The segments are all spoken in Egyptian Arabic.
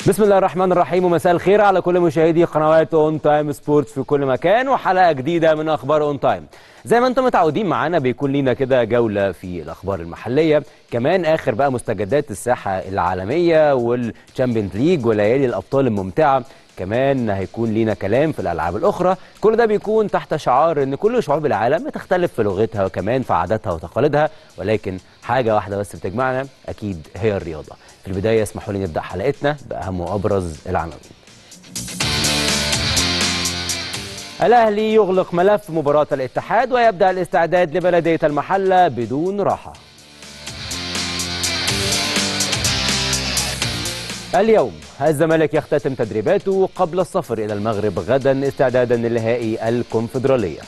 بسم الله الرحمن الرحيم ومساء الخير على كل مشاهدي قنوات اون تايم سبورتس في كل مكان وحلقه جديده من اخبار اون تايم زي ما انتم متعودين معانا بيكون لينا كده جوله في الاخبار المحليه كمان اخر بقى مستجدات الساحه العالميه والتشامبيونز ليج وليالي الابطال الممتعه كمان هيكون لينا كلام في الالعاب الاخرى كل ده بيكون تحت شعار ان كل شعوب العالم بتختلف في لغتها وكمان في عاداتها وتقاليدها ولكن حاجه واحده بس بتجمعنا اكيد هي الرياضه في البدايه اسمحوا لي نبدا حلقتنا باهم وابرز العناوين الاهلي يغلق ملف مباراه الاتحاد ويبدا الاستعداد لبلديه المحله بدون راحه اليوم الزمالك يختتم تدريباته قبل السفر إلى المغرب غدا استعدادا لنهائي الكونفدرالية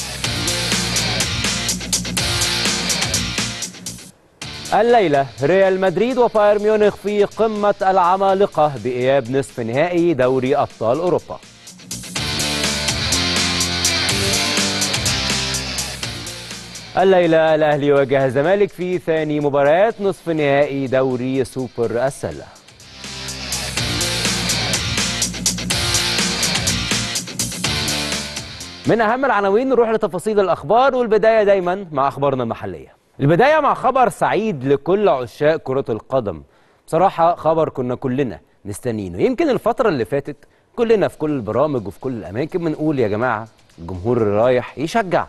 الليلة ريال مدريد وبايرن ميونخ في قمة العمالقة بإياب نصف نهائي دوري أبطال أوروبا الليلة الأهلي يواجه الزمالك في ثاني مباريات نصف نهائي دوري سوبر السلة من اهم العناوين نروح لتفاصيل الاخبار والبدايه دايما مع اخبارنا المحليه. البدايه مع خبر سعيد لكل عشاق كره القدم. بصراحه خبر كنا كلنا مستنينه، يمكن الفتره اللي فاتت كلنا في كل البرامج وفي كل الاماكن بنقول يا جماعه الجمهور اللي رايح يشجع.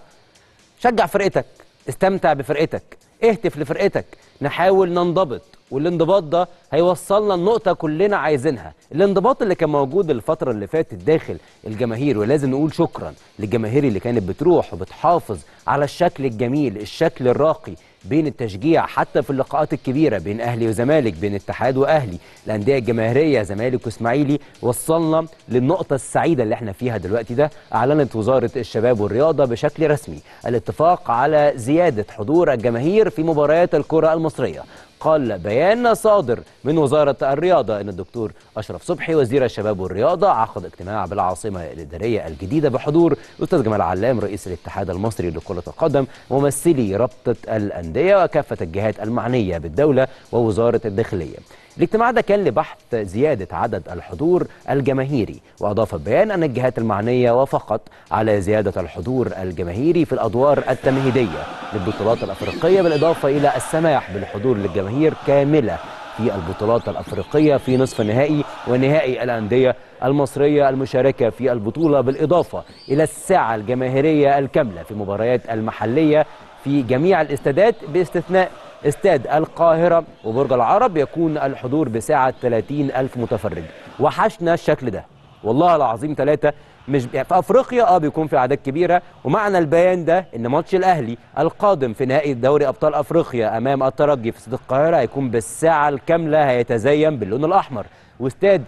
شجع فرقتك، استمتع بفرقتك، اهتف لفرقتك، نحاول ننضبط والانضباط ده هيوصلنا لنقطة كلنا عايزينها الانضباط اللي كان موجود الفترة اللي فاتت داخل الجماهير ولازم نقول شكرا للجماهير اللي كانت بتروح وبتحافظ على الشكل الجميل الشكل الراقي بين التشجيع حتى في اللقاءات الكبيرة بين أهلي وزمالك بين اتحاد وأهلي الأندية الجماهيرية زمالك وإسماعيلي وصلنا للنقطة السعيدة اللي احنا فيها دلوقتي ده أعلنت وزارة الشباب والرياضة بشكل رسمي الاتفاق على زيادة حضور الجماهير في مباريات الكرة المصرية قال بيان صادر من وزارة الرياضة أن الدكتور أشرف صبحي وزير الشباب والرياضة عقد اجتماع بالعاصمة الإدارية الجديدة بحضور الأستاذ جمال علام رئيس الاتحاد المصري لكرة القدم ممثلي رابطة الأندية وكافة الجهات المعنية بالدولة ووزارة الداخلية الاجتماع ده كان لبحث زيادة عدد الحضور الجماهيري وأضاف البيان أن الجهات المعنية وافقت على زيادة الحضور الجماهيري في الأدوار التمهيدية للبطولات الأفريقية بالإضافة إلى السماح بالحضور للجماهير كاملة في البطولات الأفريقية في نصف النهائي ونهائي الأندية المصرية المشاركة في البطولة بالإضافة إلى الساعة الجماهيرية الكاملة في مباريات المحلية في جميع الاستادات باستثناء استاد القاهرة وبرج العرب يكون الحضور بسعة 30 ألف متفرج وحشنا الشكل ده والله العظيم ثلاثة مش في افريقيا اه بيكون في اعداد كبيره ومعنى البيان ده ان ماتش الاهلي القادم في نهائي دوري ابطال افريقيا امام الترجي في استاد القاهره هيكون بالساعه الكامله هيتزين باللون الاحمر واستاد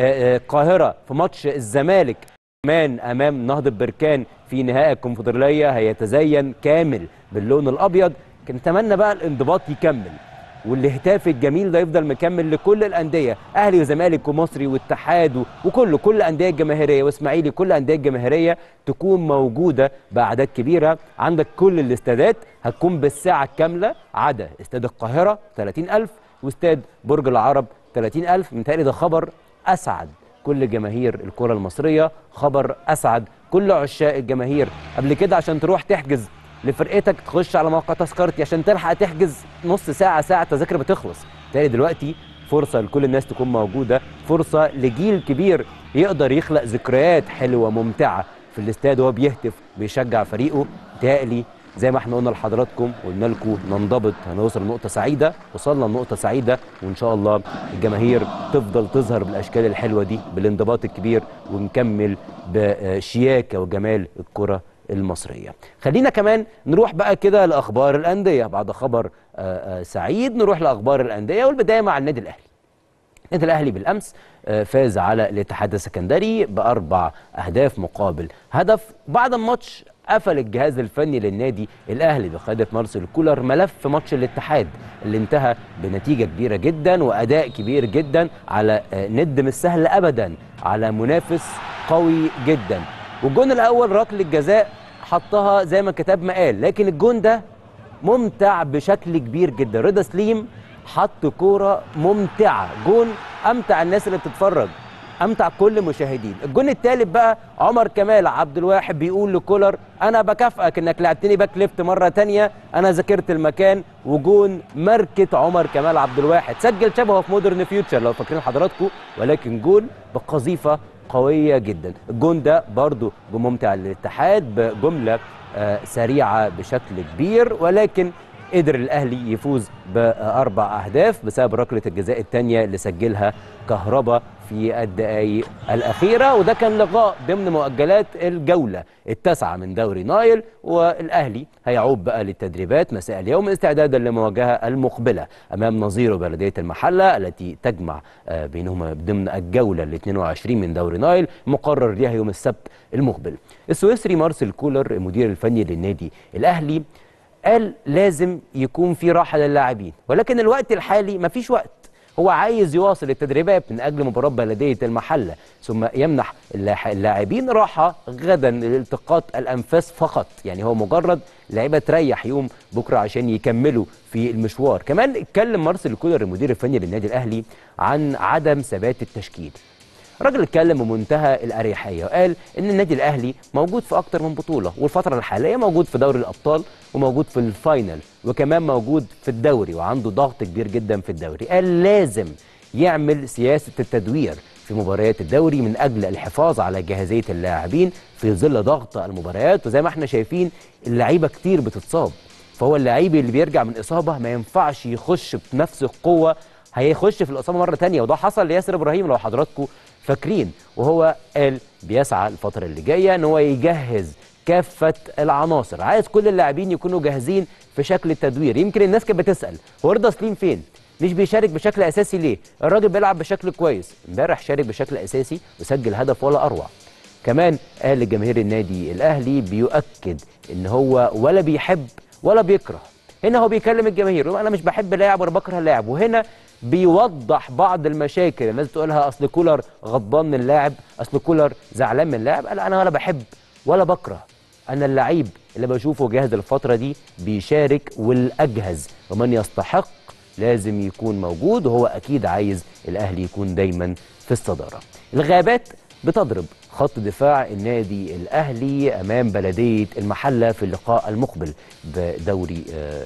القاهره في ماتش الزمالك كمان امام نهضه بركان في نهائي الكونفدراليه هيتزين كامل باللون الابيض نتمنى بقى الانضباط يكمل والهتاف الجميل ده يفضل مكمل لكل الانديه اهلي وزمالك ومصري واتحاد وكل كل الانديه الجماهيريه واسماعيلي كل الانديه الجماهيريه تكون موجوده باعداد كبيره عندك كل الاستادات هتكون بالساعه الكامله عدا استاد القاهره 30000 واستاد برج العرب 30000 متهيألي ده خبر اسعد كل جماهير الكره المصريه خبر اسعد كل عشاق الجماهير قبل كده عشان تروح تحجز لفرقتك تخش على موقع تذكرتي عشان تلحق تحجز نص ساعه ساعه التذاكر بتخلص بالتالي دلوقتي فرصه لكل الناس تكون موجوده فرصه لجيل كبير يقدر يخلق ذكريات حلوه ممتعه في الاستاد وهو بيهتف بيشجع فريقه تقلي زي ما احنا قلنا لحضراتكم قلنا لكم ننضبط هنوصل لنقطه سعيده وصلنا لنقطه سعيده وان شاء الله الجماهير تفضل تظهر بالاشكال الحلوه دي بالانضباط الكبير ونكمل بشياكه وجمال الكره المصرية خلينا كمان نروح بقى كده لأخبار الأندية بعد خبر آآ آآ سعيد نروح لأخبار الأندية والبداية مع النادي الأهلي النادي الأهلي بالأمس فاز على الاتحاد السكندري بأربع أهداف مقابل هدف بعد الماتش قفل الجهاز الفني للنادي الاهلي بقياده مارسيل كولر ملف ماتش الاتحاد اللي انتهى بنتيجه كبيره جدا واداء كبير جدا على ند مش سهل ابدا على منافس قوي جدا والجون الاول ركله الجزاء حطها زي ما الكتاب ما قال لكن الجون ده ممتع بشكل كبير جدا رضا سليم حط كوره ممتعه جون امتع الناس اللي بتتفرج امتع كل المشاهدين الجون الثالث بقى عمر كمال عبد الواحد بيقول لكولر انا بكافئك انك لعبتني باك ليفت مره تانية انا ذاكرت المكان وجون ماركه عمر كمال عبد الواحد سجل شبهه في مودرن فيوتشر لو فاكرين حضراتكم ولكن جون بقذيفه قويه جدا الجون ده برضو بممتع للاتحاد بجمله آه سريعه بشكل كبير ولكن قدر الاهلي يفوز باربع اهداف بسبب ركله الجزاء الثانيه اللي سجلها كهربا في الدقائق الاخيره وده كان لقاء ضمن مؤجلات الجوله التاسعه من دوري نايل والاهلي هيعود بقى للتدريبات مساء اليوم استعدادا للمواجهه المقبله امام نظيره بلديه المحله التي تجمع بينهما ضمن الجوله ال 22 من دوري نايل مقرر ليها يوم السبت المقبل السويسري مارسيل كولر المدير الفني للنادي الاهلي قال لازم يكون في راحه للاعبين ولكن الوقت الحالي مفيش وقت هو عايز يواصل التدريبات من اجل مباراه بلديه المحله ثم يمنح اللاعبين راحه غدا لالتقاط الانفاس فقط يعني هو مجرد لعيبه تريح يوم بكره عشان يكملوا في المشوار كمان اتكلم مارسيل كولر المدير الفني للنادي الاهلي عن عدم ثبات التشكيل الراجل اتكلم بمنتهى الاريحيه وقال ان النادي الاهلي موجود في اكتر من بطوله والفتره الحاليه موجود في دوري الابطال وموجود في الفاينل وكمان موجود في الدوري وعنده ضغط كبير جدا في الدوري قال لازم يعمل سياسه التدوير في مباريات الدوري من اجل الحفاظ على جاهزيه اللاعبين في ظل ضغط المباريات وزي ما احنا شايفين اللعيبه كتير بتتصاب فهو اللعيب اللي بيرجع من اصابه ما ينفعش يخش بنفس القوه هيخش في الاصابه مره ثانيه وده حصل لياسر ابراهيم لو حضراتكم فاكرين وهو قال بيسعى الفتره اللي جايه ان هو يجهز كافه العناصر عايز كل اللاعبين يكونوا جاهزين في شكل التدوير يمكن الناس كانت بتسال هو رضا سليم فين مش بيشارك بشكل اساسي ليه الراجل بيلعب بشكل كويس امبارح شارك بشكل اساسي وسجل هدف ولا اروع كمان قال لجماهير النادي الاهلي بيؤكد ان هو ولا بيحب ولا بيكره هنا هو بيكلم الجماهير انا مش بحب لاعب ولا بكره لاعب وهنا بيوضح بعض المشاكل الناس تقولها اصل كولر غضبان من اللاعب اصل كولر زعلان من اللاعب قال انا ولا بحب ولا بكره انا اللعيب اللي بشوفه جاهز الفتره دي بيشارك والاجهز ومن يستحق لازم يكون موجود وهو اكيد عايز الاهلي يكون دايما في الصداره الغابات بتضرب خط دفاع النادي الاهلي امام بلديه المحله في اللقاء المقبل بدوري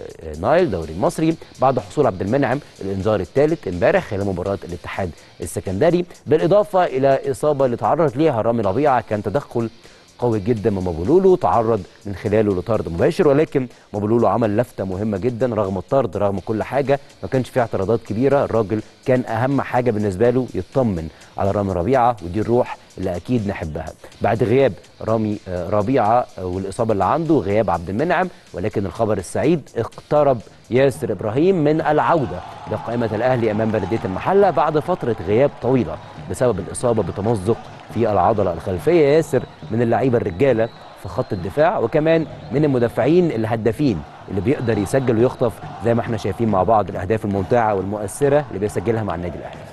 نايل دوري المصري بعد حصول عبد المنعم الانذار الثالث امبارح خلال مباراه الاتحاد السكندري بالاضافه الى اصابه اللي تعرض ليها رامي ربيعه كان تدخل قوي جدا من مابولولو تعرض من خلاله لطرد مباشر ولكن مابولولو عمل لفته مهمه جدا رغم الطرد رغم كل حاجه ما كانش فيه اعتراضات كبيره الراجل كان اهم حاجه بالنسبه له يطمن على رامي ربيعه ودي الروح اللي اكيد نحبها بعد غياب رامي ربيعه والاصابه اللي عنده غياب عبد المنعم ولكن الخبر السعيد اقترب ياسر ابراهيم من العوده لقائمه الاهلي امام بلديه المحله بعد فتره غياب طويله بسبب الاصابه بتمزق في العضله الخلفيه ياسر من اللعيبه الرجاله في خط الدفاع وكمان من المدافعين الهدافين اللي بيقدر يسجل ويخطف زي ما احنا شايفين مع بعض الاهداف الممتعه والمؤثره اللي بيسجلها مع النادي الاهلي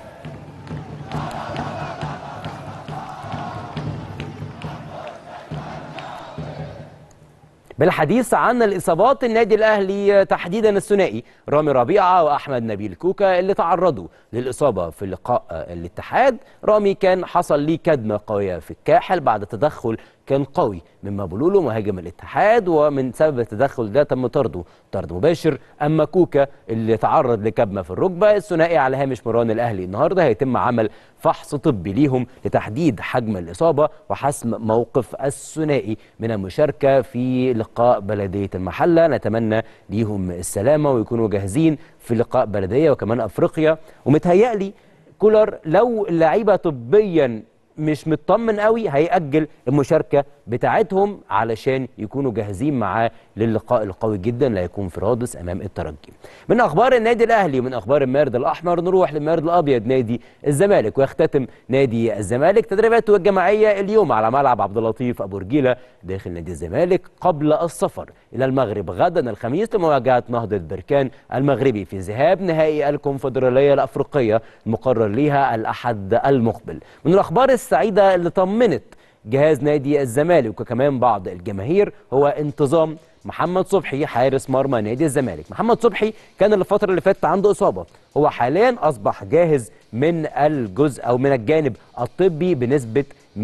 بالحديث عن الاصابات النادي الاهلي تحديدا الثنائي رامي ربيعه واحمد نبيل كوكا اللي تعرضوا للاصابه في لقاء الاتحاد رامي كان حصل ليه كدمه قويه في الكاحل بعد تدخل كان قوي من مابولولو مهاجم الاتحاد ومن سبب التدخل ده تم طرده طرد مباشر اما كوكا اللي تعرض لكدمه في الركبه الثنائي على هامش مران الاهلي النهارده هيتم عمل فحص طبي ليهم لتحديد حجم الاصابه وحسم موقف الثنائي من المشاركه في لقاء بلديه المحله نتمنى ليهم السلامه ويكونوا جاهزين في لقاء بلديه وكمان افريقيا ومتهيألي كولر لو اللعيبه طبيا مش مطمن قوي هيأجل المشاركة بتاعتهم علشان يكونوا جاهزين معاه للقاء القوي جدا اللي هيكون في رادس امام الترجي. من اخبار النادي الاهلي ومن اخبار المارد الاحمر نروح للمارد الابيض نادي الزمالك ويختتم نادي الزمالك تدريباته الجماعيه اليوم على ملعب عبد اللطيف ابو رجيله داخل نادي الزمالك قبل السفر الى المغرب غدا الخميس لمواجهه نهضه بركان المغربي في ذهاب نهائي الكونفدراليه الافريقيه المقرر ليها الاحد المقبل. من الاخبار السعيده اللي طمنت جهاز نادي الزمالك وكمان بعض الجماهير هو انتظام محمد صبحي حارس مرمى نادي الزمالك محمد صبحي كان الفتره اللي فاتت عنده اصابه هو حاليا اصبح جاهز من الجزء او من الجانب الطبي بنسبه 100%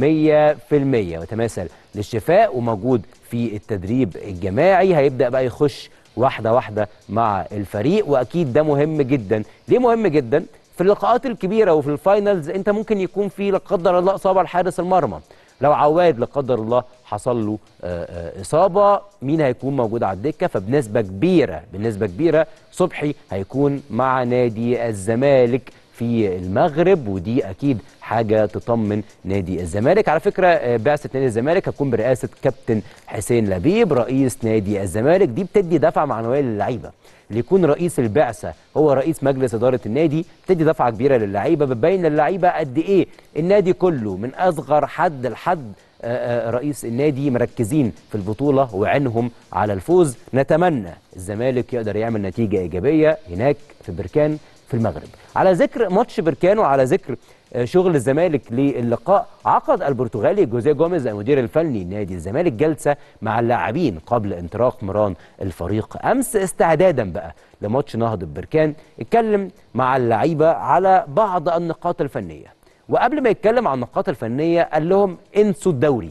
وتماثل للشفاء وموجود في التدريب الجماعي هيبدا بقى يخش واحده واحده مع الفريق واكيد ده مهم جدا ليه مهم جدا في اللقاءات الكبيره وفي الفاينلز انت ممكن يكون في لا قدر الله اصابه لحارس المرمى لو عواد لا قدر الله حصل له آه، آه، اصابه مين هيكون موجود على الدكه فبنسبه كبيره بنسبه كبيره صبحي هيكون مع نادي الزمالك في المغرب ودي اكيد حاجه تطمن نادي الزمالك على فكره آه، بعثه نادي الزمالك هتكون برئاسه كابتن حسين لبيب رئيس نادي الزمالك دي بتدي دفعه معنويه للعيبه اللي يكون رئيس البعثه هو رئيس مجلس اداره النادي بتدي دفعه كبيره للعيبه بتبين للعيبه قد ايه النادي كله من اصغر حد لحد آه، آه، رئيس النادي مركزين في البطوله وعينهم على الفوز نتمنى الزمالك يقدر يعمل نتيجه ايجابيه هناك في بركان في المغرب على ذكر ماتش بركان وعلى ذكر آه، شغل الزمالك للقاء عقد البرتغالي جوزيه جوميز المدير الفني لنادي الزمالك جلسه مع اللاعبين قبل انطلاق مران الفريق امس استعدادا بقى لماتش نهضه بركان اتكلم مع اللعيبه على بعض النقاط الفنيه وقبل ما يتكلم عن النقاط الفنيه قال لهم انسوا الدوري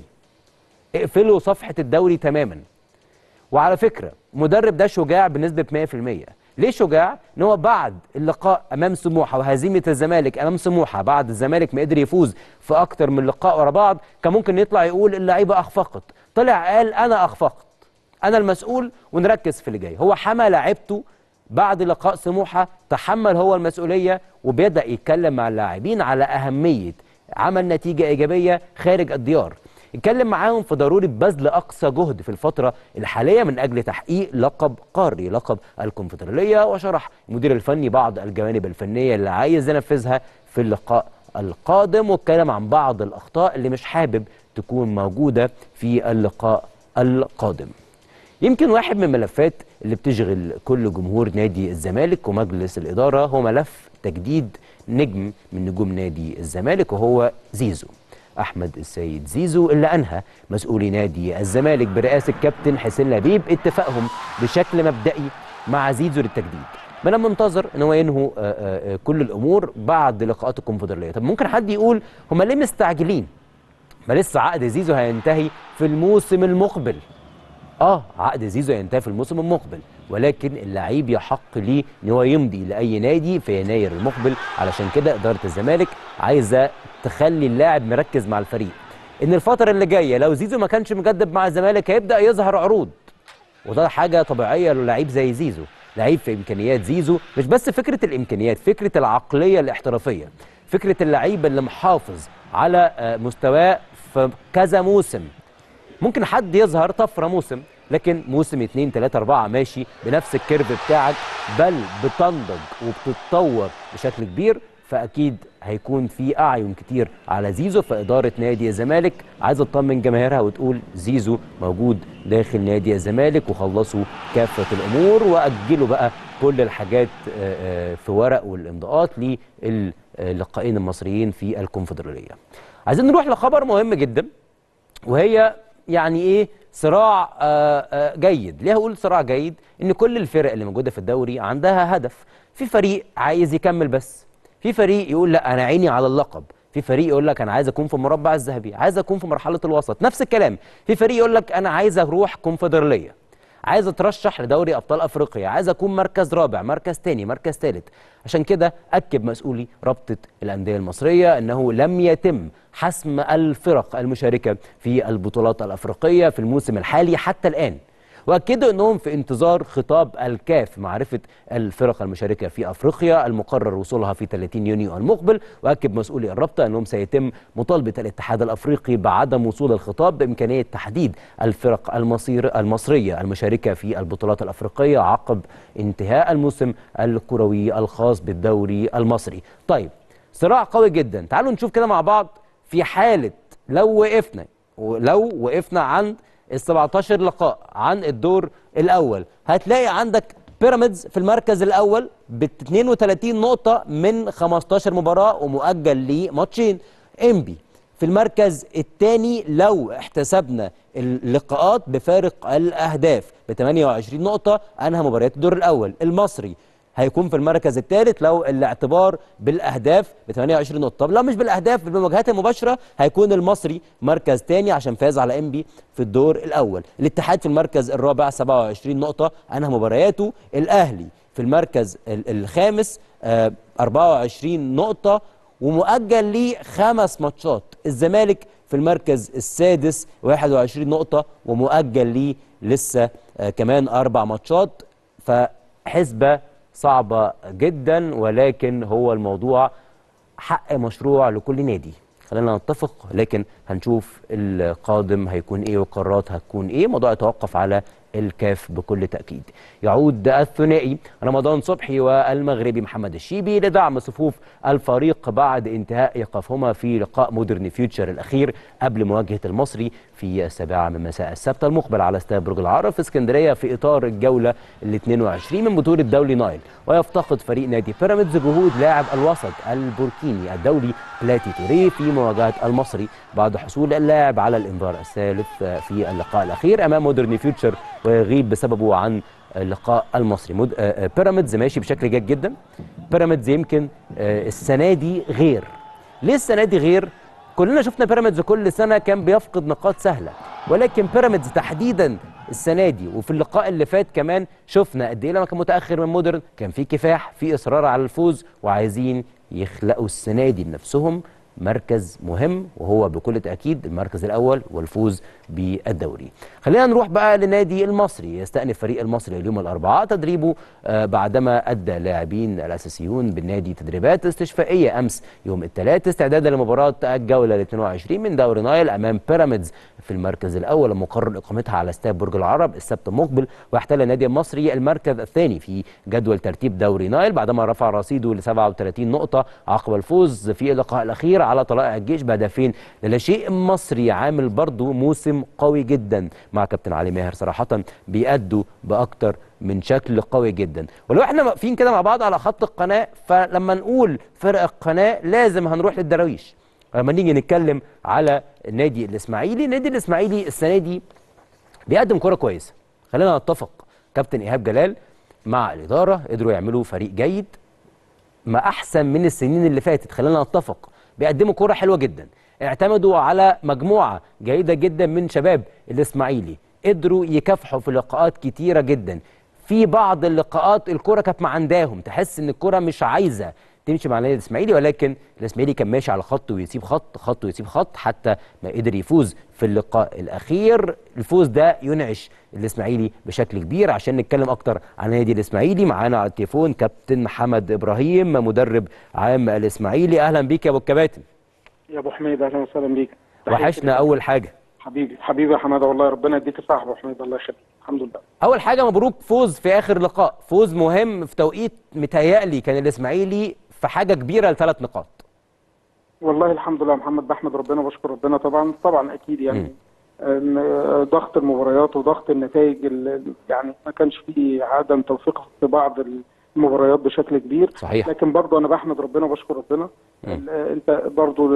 اقفلوا صفحه الدوري تماما وعلى فكره المدرب ده شجاع بنسبه 100% ليه شجاع؟ ان هو بعد اللقاء امام سموحه وهزيمه الزمالك امام سموحه بعد الزمالك ما قدر يفوز في اكتر من لقاء ورا بعض كان ممكن يطلع يقول اللعيبه اخفقت طلع قال انا اخفقت انا المسؤول ونركز في اللي جاي هو حمى لعيبته بعد لقاء سموحه تحمل هو المسؤوليه وبيبدا يتكلم مع اللاعبين على اهميه عمل نتيجه ايجابيه خارج الديار اتكلم معاهم في ضروره بذل اقصى جهد في الفتره الحاليه من اجل تحقيق لقب قاري لقب الكونفدراليه وشرح المدير الفني بعض الجوانب الفنيه اللي عايز ينفذها في اللقاء القادم واتكلم عن بعض الاخطاء اللي مش حابب تكون موجوده في اللقاء القادم يمكن واحد من الملفات اللي بتشغل كل جمهور نادي الزمالك ومجلس الإدارة هو ملف تجديد نجم من نجوم نادي الزمالك وهو زيزو أحمد السيد زيزو اللي أنهى مسؤولي نادي الزمالك برئاسة كابتن حسين لبيب اتفاقهم بشكل مبدئي مع زيزو للتجديد من المنتظر ان هو ينهوا آه، آه، آه، كل الامور بعد لقاءات الكونفدراليه طب ممكن حد يقول هم ليه مستعجلين ما لسه عقد زيزو هينتهي في الموسم المقبل اه عقد زيزو ينتهي في الموسم المقبل ولكن اللعيب يحق ليه ان هو يمضي لاي نادي في يناير المقبل علشان كده اداره الزمالك عايزه تخلي اللاعب مركز مع الفريق ان الفتره اللي جايه لو زيزو ما كانش مجدد مع الزمالك هيبدا يظهر عروض وده حاجه طبيعيه للعيب زي زيزو لعيب في امكانيات زيزو مش بس فكره الامكانيات فكره العقليه الاحترافيه فكره اللعيب اللي محافظ على آه، مستواه في كذا موسم ممكن حد يظهر طفره موسم لكن موسم 2 3 4 ماشي بنفس الكيرف بتاعك بل بتنضج وبتتطور بشكل كبير فاكيد هيكون في اعين كتير على زيزو فاداره نادي الزمالك عايزه تطمن جماهيرها وتقول زيزو موجود داخل نادي الزمالك وخلصوا كافه الامور واجلوا بقى كل الحاجات آه، آه، في ورق والامضاءات للقائين المصريين في الكونفدراليه. عايزين نروح لخبر مهم جدا وهي يعني ايه صراع آه، آه، جيد ليه هقول صراع جيد ان كل الفرق اللي موجوده في الدوري عندها هدف في فريق عايز يكمل بس في فريق يقول لا انا عيني على اللقب في فريق يقول لك انا عايز اكون في المربع الذهبي عايز اكون في مرحله الوسط نفس الكلام في فريق يقول لك انا عايز اروح كونفدراليه عايز اترشح لدوري ابطال افريقيا عايز اكون مركز رابع مركز تاني مركز ثالث عشان كده اكد مسؤولي رابطه الانديه المصريه انه لم يتم حسم الفرق المشاركه في البطولات الافريقيه في الموسم الحالي حتى الان واكدوا انهم في انتظار خطاب الكاف معرفه الفرق المشاركه في افريقيا المقرر وصولها في 30 يونيو المقبل واكد مسؤولي الرابطه انهم سيتم مطالبه الاتحاد الافريقي بعدم وصول الخطاب بامكانيه تحديد الفرق المصير المصريه المشاركه في البطولات الافريقيه عقب انتهاء الموسم الكروي الخاص بالدوري المصري. طيب صراع قوي جدا تعالوا نشوف كده مع بعض في حاله لو وقفنا لو وقفنا عند ال 17 لقاء عن الدور الاول هتلاقي عندك بيراميدز في المركز الاول ب 32 نقطه من 15 مباراه ومؤجل لماتشين انبي في المركز الثاني لو احتسبنا اللقاءات بفارق الاهداف ب 28 نقطه انهى مباريات الدور الاول المصري هيكون في المركز الثالث لو الاعتبار بالاهداف ب 28 نقطه طب لا مش بالاهداف بالمواجهات المباشره هيكون المصري مركز ثاني عشان فاز على انبي في الدور الاول الاتحاد في المركز الرابع 27 نقطه انهى مبارياته الاهلي في المركز الخامس 24 نقطه ومؤجل ليه خمس ماتشات الزمالك في المركز السادس 21 نقطة ومؤجل ليه لسه آه كمان أربع ماتشات فحسبة صعبة جدا ولكن هو الموضوع حق مشروع لكل نادي خلينا نتفق لكن هنشوف القادم هيكون ايه والقرارات هتكون ايه موضوع يتوقف على الكاف بكل تأكيد يعود الثنائي رمضان صبحي والمغربي محمد الشيبي لدعم صفوف الفريق بعد انتهاء إيقافهما في لقاء مودرن فيوتشر الأخير قبل مواجهة المصري في السابعة من مساء السبت المقبل على استاد برج العرب في اسكندرية في إطار الجولة ال 22 من بطولة دولي نايل ويفتقد فريق نادي بيراميدز جهود لاعب الوسط البوركيني الدولي بلاتي توري في مواجهة المصري بعد حصول اللاعب على الإنذار الثالث في اللقاء الأخير أمام مودرن فيوتشر ويغيب بسببه عن اللقاء المصري مد... بيراميدز ماشي بشكل جيد جدا بيراميدز يمكن السنه دي غير ليه السنه دي غير كلنا شفنا بيراميدز كل سنه كان بيفقد نقاط سهله ولكن بيراميدز تحديدا السنه دي وفي اللقاء اللي فات كمان شفنا قد ايه لما كان متاخر من مودرن كان في كفاح في اصرار على الفوز وعايزين يخلقوا السنه دي بنفسهم مركز مهم وهو بكل تأكيد المركز الأول والفوز بالدوري خلينا نروح بقى لنادي المصري يستأنف فريق المصري اليوم الأربعاء تدريبه بعدما أدى لاعبين الأساسيون بالنادي تدريبات استشفائية أمس يوم الثلاث استعدادا لمباراة الجولة ال 22 من دوري نايل أمام بيراميدز في المركز الأول المقرر إقامتها على استاد برج العرب السبت المقبل واحتل النادي المصري المركز الثاني في جدول ترتيب دوري نايل بعدما رفع رصيده ل 37 نقطة عقب الفوز في اللقاء الأخير على طلائع الجيش بهدفين لا شيء مصري عامل برضه موسم قوي جدا مع كابتن علي ماهر صراحة بيأدوا بأكتر من شكل قوي جدا ولو احنا واقفين كده مع بعض على خط القناة فلما نقول فرق القناة لازم هنروح للدراويش لما نيجي نتكلم على النادي الإسماعيلي النادي الإسماعيلي السنة دي بيقدم كرة كويسة خلينا نتفق كابتن إيهاب جلال مع الإدارة قدروا يعملوا فريق جيد ما أحسن من السنين اللي فاتت خلينا نتفق بيقدموا كرة حلوة جدا اعتمدوا على مجموعة جيدة جدا من شباب الإسماعيلي قدروا يكافحوا في لقاءات كتيرة جدا في بعض اللقاءات الكرة كانت معنداهم تحس ان الكرة مش عايزة تمشي مع النادي الاسماعيلي ولكن الاسماعيلي كان ماشي على خط ويسيب خط خط ويسيب خط حتى ما قدر يفوز في اللقاء الاخير الفوز ده ينعش الاسماعيلي بشكل كبير عشان نتكلم اكتر عن النادي الاسماعيلي معانا على التليفون كابتن حمد ابراهيم مدرب عام الاسماعيلي اهلا بيك يا ابو الكباتن يا ابو حميد اهلا وسهلا بيك وحشنا اول حاجه حبيبي حبيبي يا حماده والله ربنا يديك الصحه ابو حميد الله يخليك الحمد لله اول حاجه مبروك فوز في اخر لقاء فوز مهم في توقيت متهيألي كان الاسماعيلي في حاجه كبيره لثلاث نقاط والله الحمد لله محمد بحمد ربنا بشكر ربنا طبعا طبعا اكيد يعني م. ضغط المباريات وضغط النتائج يعني ما كانش فيه عدم توفيق في بعض المباريات بشكل كبير صحيح. لكن برضه انا بحمد ربنا وبشكر ربنا ال انت برضه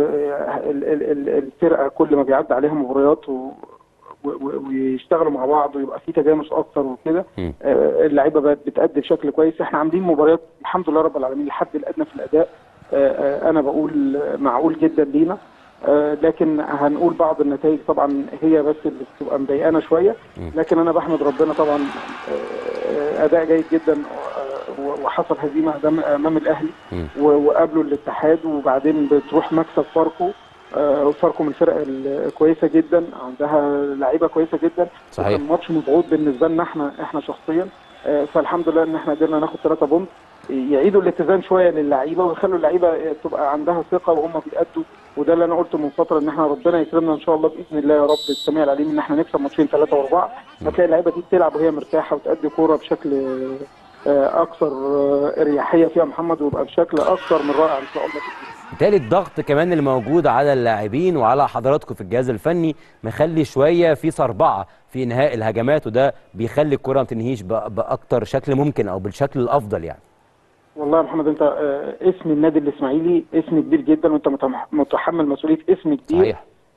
الفرقه كل ما بيعدي عليها مباريات و ويشتغلوا مع بعض ويبقى في تجانس اكتر وكده اللعيبه بقت بتأدي بشكل كويس احنا عاملين مباريات الحمد لله رب العالمين الحد الادنى في الاداء انا بقول معقول جدا لينا لكن هنقول بعض النتائج طبعا هي بس اللي بتبقى مضايقانا شويه لكن انا بحمد ربنا طبعا اداء جيد جدا وحصل هزيمه امام الاهلي وقابلوا الاتحاد وبعدين بتروح مكسب فاركو فاركو من الفرق الكويسه جدا عندها لعيبه كويسه جدا صحيح كان ماتش مضغوط بالنسبه لنا احنا احنا شخصيا فالحمد لله ان احنا قدرنا ناخد 3 بونت يعيدوا الاتزان شويه للعيبه ويخلوا اللعيبه تبقى عندها ثقه وهم بيأدوا وده اللي انا قلته من فتره ان احنا ربنا يكرمنا ان شاء الله باذن الله يا رب السميع العليم ان احنا نكسب ماتشين ثلاثه واربعه هتلاقي اللعيبه دي بتلعب وهي مرتاحه وتأدي كوره بشكل اكثر اريحيه فيها محمد ويبقى بشكل اكثر من رائع ان شاء الله بالتالي الضغط كمان اللي موجود على اللاعبين وعلى حضراتكم في الجهاز الفني مخلي شويه في صربعه في انهاء الهجمات وده بيخلي الكره ما تنهيش باكتر شكل ممكن او بالشكل الافضل يعني والله يا محمد انت اسم النادي الاسماعيلي اسم كبير جدا وانت متحمل مسؤوليه اسم كبير صحيح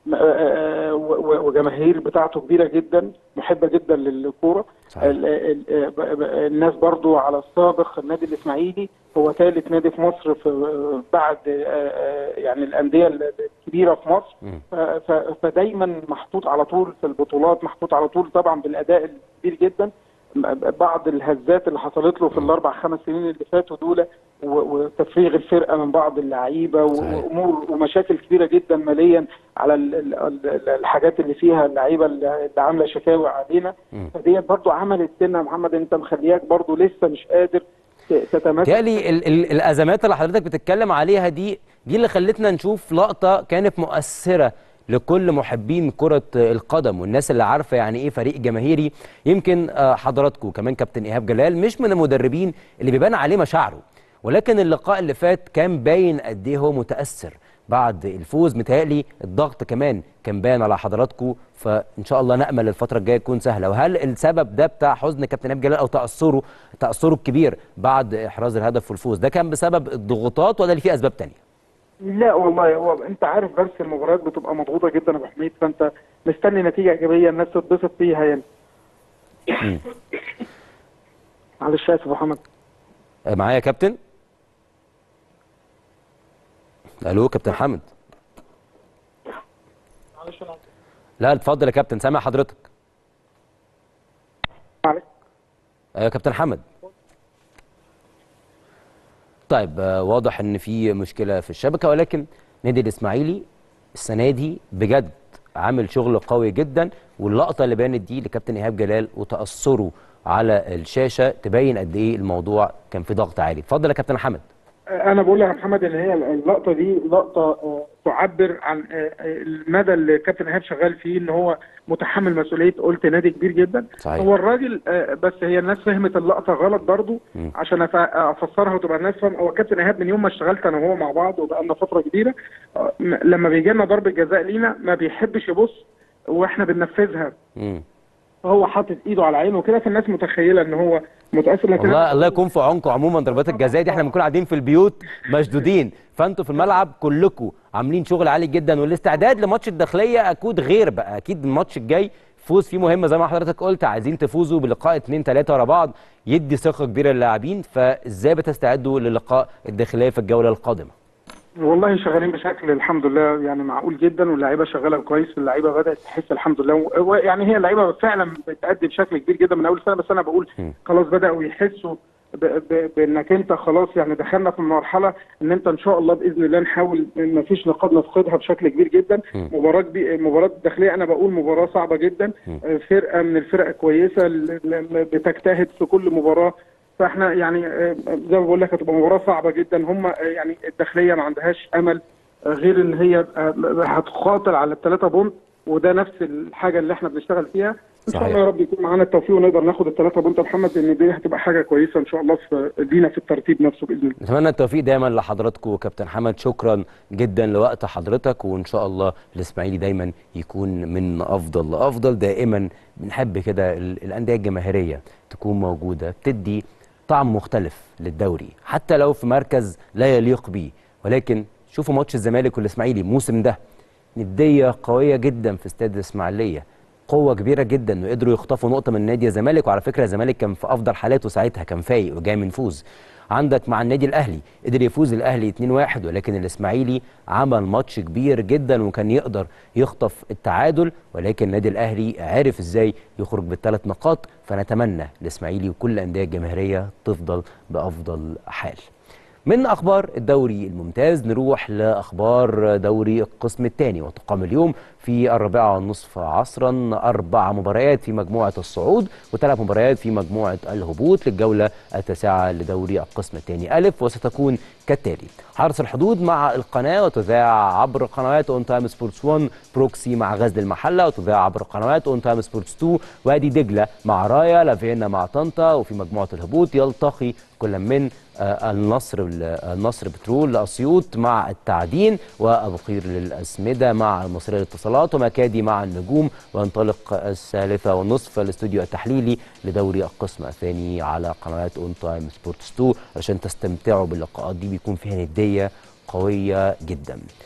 م- آه، و- و- وجماهير بتاعته كبيره جدا محبه جدا للكوره صحيح. ال- ال- آه، ب- ب- الناس برضو على السابق النادي الاسماعيلي هو ثالث نادي في مصر في آه، بعد آه، آه، يعني الانديه الكبيره في مصر مم. ف- ف- فدايما محطوط على طول في البطولات محطوط على طول طبعا بالاداء الكبير جدا م- بعض الهزات اللي حصلت له في الاربع خمس سنين اللي فاتوا دول و- وتفريغ الفرقه من بعض اللعيبه صحيح. وامور ومشاكل كبيره جدا ماليا على ال- ال- ال- الحاجات اللي فيها اللعيبه اللي اللي عامله شكاوى علينا مم. فديت برضو عملت سنه يا محمد انت مخلياك برضو لسه مش قادر ت- تتماسك بالتالي ال ال الازمات اللي حضرتك بتتكلم عليها دي دي اللي خلتنا نشوف لقطه كانت مؤثره لكل محبين كرة القدم والناس اللي عارفة يعني ايه فريق جماهيري يمكن آه، حضراتكم كمان كابتن إيهاب جلال مش من المدربين اللي بيبان عليه مشاعره ولكن اللقاء اللي فات كان باين قد ايه هو متأثر بعد الفوز متهيألي الضغط كمان كان باين على حضراتكم فإن شاء الله نأمل الفترة الجاية تكون سهلة وهل السبب ده بتاع حزن كابتن إيهاب جلال أو تأثره تأثره الكبير بعد إحراز الهدف والفوز ده كان بسبب الضغوطات ولا اللي فيه أسباب تانية؟ لا والله هو انت عارف بس المباريات بتبقى مضغوطه جدا يا ابو حميد فانت مستني نتيجه ايجابيه الناس تتبسط فيها يعني معلش اسف يا محمد آه، معايا يا كابتن الو كابتن حمد معلش انا لا اتفضل يا كابتن سامع حضرتك معلش ايوه يا كابتن حمد طيب آه، واضح ان في مشكله في الشبكه ولكن نادي الاسماعيلي السنه دي بجد عامل شغل قوي جدا واللقطه اللي بانت دي لكابتن ايهاب جلال وتاثره على الشاشه تبين قد ايه الموضوع كان في ضغط عالي اتفضل يا كابتن حمد انا بقول لك يا محمد ان هي اللقطه دي لقطه آه، تعبر عن آه، آه، المدى اللي كابتن ايهاب شغال فيه ان هو متحمل مسؤوليه قلت نادي كبير جدا صحيح. هو الراجل آه، بس هي الناس فهمت اللقطه غلط برضو مم. عشان أف- افسرها وتبقى الناس فاهم هو كابتن ايهاب من يوم ما اشتغلت انا وهو مع بعض وبقالنا فتره كبيره آه، م- لما بيجي لنا ضربه جزاء لينا ما بيحبش يبص واحنا بننفذها مم. هو حاطط ايده على عينه كده فالناس متخيله ان هو متاثر لكن والله الله يكون في عونكم عموما ضربات الجزاء دي احنا بنكون قاعدين في البيوت مشدودين فانتوا في الملعب كلكم عاملين شغل عالي جدا والاستعداد لماتش الداخليه اكيد غير بقى اكيد الماتش الجاي فوز فيه مهمه زي ما حضرتك قلت عايزين تفوزوا بلقاء اتنين تلاته ورا بعض يدي ثقه كبيره للاعبين فازاي بتستعدوا للقاء الداخليه في الجوله القادمه والله شغالين بشكل الحمد لله يعني معقول جدا واللعيبه شغاله كويس واللعيبه بدات تحس الحمد لله و- يعني هي اللعيبه فعلا بتأدي بشكل كبير جدا من اول سنه بس انا بقول م. خلاص بداوا يحسوا ب- ب- بانك انت خلاص يعني دخلنا في مرحله ان انت ان شاء الله باذن الله نحاول ما فيش نقاط نفقدها بشكل كبير جدا م. مباراه كبي- مباراه الداخليه انا بقول مباراه صعبه جدا م. آه، فرقه من الفرق كويسه ال- ال- بتجتهد في كل مباراه فاحنا يعني آه، زي ما بقول لك هتبقى مباراه صعبه جدا هم آه، يعني الداخليه ما عندهاش امل آه، غير ان هي آه، هتقاتل على الثلاثه بونت وده نفس الحاجه اللي احنا بنشتغل فيها ان شاء صحيح. الله يا رب يكون معانا التوفيق ونقدر ناخد الثلاثه بونت يا محمد لان دي هتبقى حاجه كويسه ان شاء الله في لينا في الترتيب نفسه باذن الله نتمنى التوفيق دايما لحضراتكم كابتن حمد شكرا جدا لوقت حضرتك وان شاء الله الاسماعيلي دايما يكون من افضل لافضل دائما بنحب كده ال- الانديه الجماهيريه تكون موجوده بتدي طعم مختلف للدوري حتى لو في مركز لا يليق بيه ولكن شوفوا ماتش الزمالك والاسماعيلي الموسم ده نديه قويه جدا في استاد الاسماعيليه قوه كبيره جدا وقدروا يخطفوا نقطه من نادي الزمالك وعلى فكره الزمالك كان في افضل حالاته ساعتها كان فايق وجاي من فوز عندك مع النادي الاهلي قدر يفوز الاهلي 2-1 ولكن الاسماعيلي عمل ماتش كبير جدا وكان يقدر يخطف التعادل ولكن النادي الاهلي عرف ازاي يخرج بالثلاث نقاط فنتمنى الاسماعيلي وكل الانديه الجماهيريه تفضل بافضل حال من اخبار الدوري الممتاز نروح لاخبار دوري القسم الثاني وتقام اليوم في الرابعه والنصف عصرا اربع مباريات في مجموعه الصعود وثلاث مباريات في مجموعه الهبوط للجوله التاسعه لدوري القسم الثاني الف وستكون كالتالي حرس الحدود مع القناه وتذاع عبر قنوات اون تايم سبورتس 1 بروكسي مع غزل المحله وتذاع عبر قنوات اون تايم سبورتس 2 وادي دجله مع رايا لافينا مع طنطا وفي مجموعه الهبوط يلتقي كل من آه، النصر النصر بترول لاسيوط مع التعدين وابو قير للاسمده مع المصريه للاتصالات ومكادي مع النجوم وينطلق الثالثه والنصف الاستوديو التحليلي لدوري القسم الثاني على قنوات اون تايم سبورتس 2 عشان تستمتعوا باللقاءات دي بيكون فيها نديه قويه جدا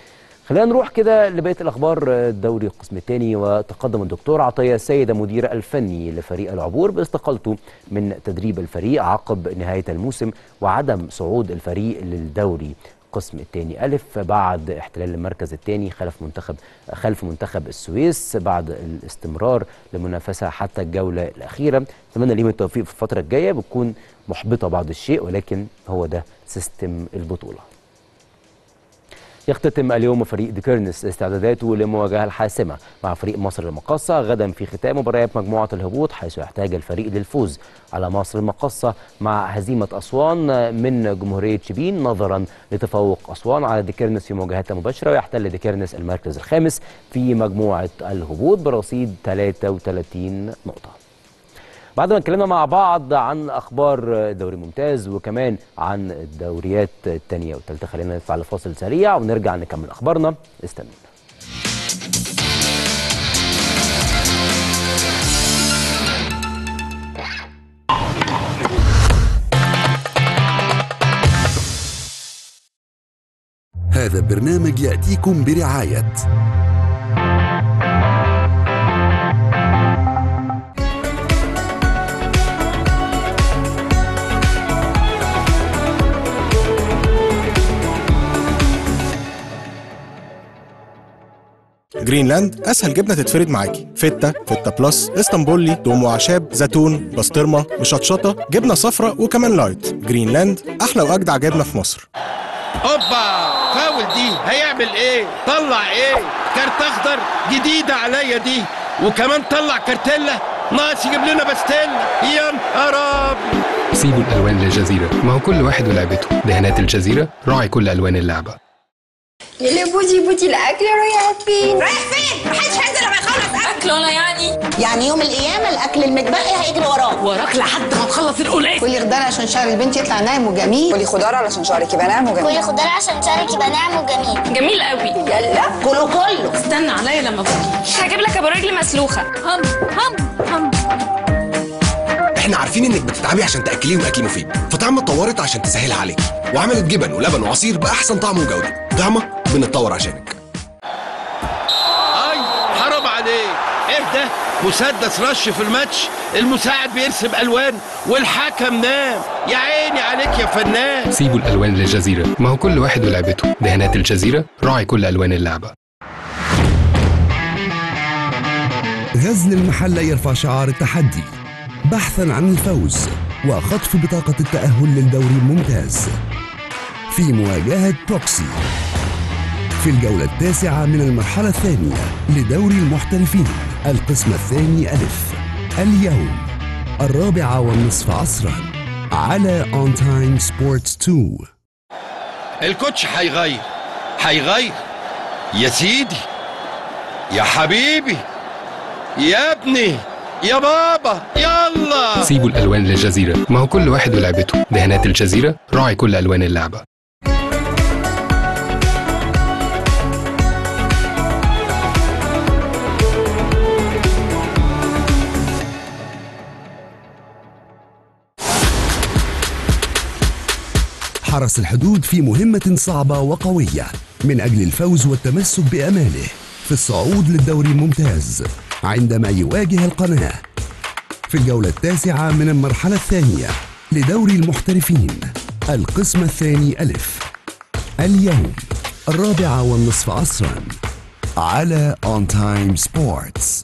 خلينا نروح كده لبقيه الاخبار الدوري القسم الثاني وتقدم الدكتور عطيه السيد المدير الفني لفريق العبور باستقالته من تدريب الفريق عقب نهايه الموسم وعدم صعود الفريق للدوري القسم الثاني ألف بعد احتلال المركز الثاني خلف منتخب خلف منتخب السويس بعد الاستمرار للمنافسة حتى الجولة الأخيرة أتمنى ليهم التوفيق في الفترة الجاية بتكون محبطة بعض الشيء ولكن هو ده سيستم البطولة يختتم اليوم فريق ديكيرنس استعداداته للمواجهة الحاسمة مع فريق مصر المقاصة غدا في ختام مباريات مجموعة الهبوط حيث يحتاج الفريق للفوز على مصر المقاصة مع هزيمة أسوان من جمهورية شبين نظرا لتفوق أسوان على ديكيرنس في مواجهات مباشرة ويحتل ديكيرنس المركز الخامس في مجموعة الهبوط برصيد 33 نقطة بعد ما اتكلمنا مع بعض عن اخبار الدوري الممتاز وكمان عن الدوريات الثانيه والثالثه خلينا نطلع لفاصل سريع ونرجع نكمل اخبارنا استنونا هذا البرنامج يأتيكم برعاية جرينلاند اسهل جبنه تتفرد معاكي فته فته بلس اسطنبولي توم وعشاب زيتون بسطرمه مشطشطه جبنه صفراء وكمان لايت جرينلاند احلى واجدع جبنه في مصر اوبا فاول دي هيعمل ايه طلع ايه كارت اخضر جديده عليا دي وكمان طلع كارتيلا ناقص يجيب لنا باستيلا يا نهار أبيض. سيبوا الالوان للجزيره ما هو كل واحد ولعبته دهانات الجزيره راعي كل الوان اللعبه يا بودي بودي الاكل رايح فين رايح فين؟ محدش هينزل لما يخلص اكل اكل ولا يعني يعني يوم القيامه الاكل المتبقي هيجري وراه وراك لحد ما تخلص القليل كلي خضار عشان شعر البنت يطلع ناعم وجميل كلي خضار علشان شعرك يبقى ناعم وجميل كلي خضار عشان شعرك يبقى ناعم وجميل جميل قوي يلا كله كله استنى عليا لما تيجي هجيب لك ابو رجل مسلوخه هم هم هم احنا عارفين انك بتتعبي عشان تاكليهم اكل مفيد فطعمه اتطورت عشان تسهلها عليك وعملت جبن ولبن وعصير باحسن طعم وجوده طعمه بنتطور عشانك اي حرام عليك ايه ده مسدس رش في الماتش المساعد بيرسم الوان والحكم نام يا عيني عليك يا فنان سيبوا الالوان للجزيره ما هو كل واحد ولعبته دهانات الجزيره راعي كل الوان اللعبه غزل المحلة يرفع شعار التحدي بحثا عن الفوز وخطف بطاقة التأهل للدوري الممتاز في مواجهة بروكسي في الجولة التاسعة من المرحلة الثانية لدوري المحترفين القسم الثاني ألف اليوم الرابعة والنصف عصرا على اون تايم سبورتس 2 الكوتش هيغير هيغير يا سيدي يا حبيبي يا ابني يا بابا يلا سيبوا الالوان للجزيره ما هو كل واحد ولعبته دهانات الجزيره راعي كل الوان اللعبه حرس الحدود في مهمة صعبة وقوية من أجل الفوز والتمسك بأماله في الصعود للدوري الممتاز عندما يواجه القناة في الجولة التاسعة من المرحلة الثانية لدوري المحترفين القسم الثاني ألف اليوم الرابعة والنصف عصرا على On Time Sports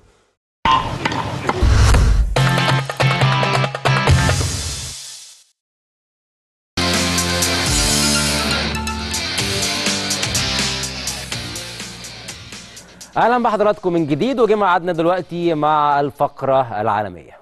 اهلا بحضراتكم من جديد وجه ميعادنا دلوقتي مع الفقره العالميه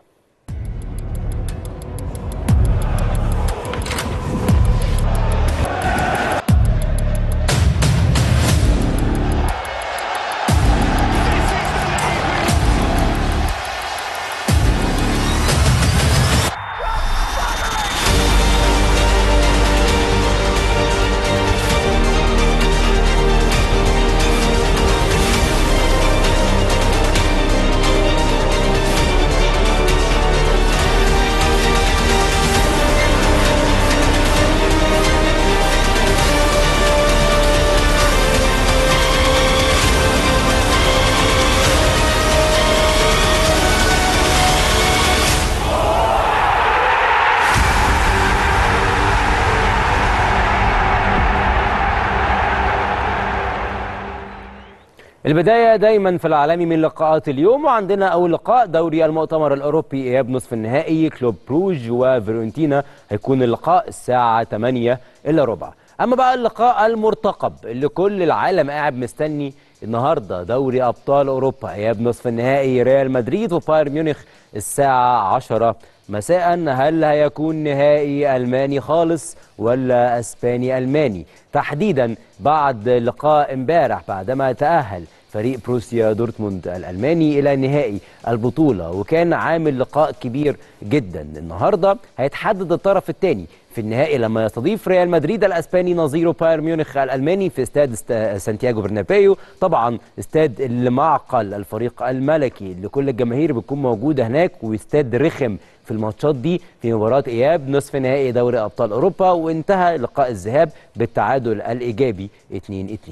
البداية دايما في العالمي من لقاءات اليوم وعندنا أول لقاء دوري المؤتمر الأوروبي إياب نصف النهائي كلوب بروج وفيرونتينا هيكون اللقاء الساعة 8 إلا ربع أما بقى اللقاء المرتقب اللي كل العالم قاعد مستني النهارده دوري أبطال أوروبا إياب نصف النهائي ريال مدريد وبايرن ميونخ الساعة 10 مساء هل هيكون نهائي ألماني خالص ولا أسباني ألماني تحديدا بعد لقاء امبارح بعدما تأهل فريق بروسيا دورتموند الألماني إلى نهائي البطولة وكان عامل لقاء كبير جدا النهاردة هيتحدد الطرف الثاني في النهائي لما يستضيف ريال مدريد الاسباني نظيره بايرن ميونخ الالماني في استاد است... سانتياغو برنابيو طبعا استاد اللي معقل الفريق الملكي اللي كل الجماهير بتكون موجوده هناك واستاد رخم في الماتشات دي في مباراه اياب نصف نهائي دوري ابطال اوروبا وانتهى لقاء الذهاب بالتعادل الايجابي 2-2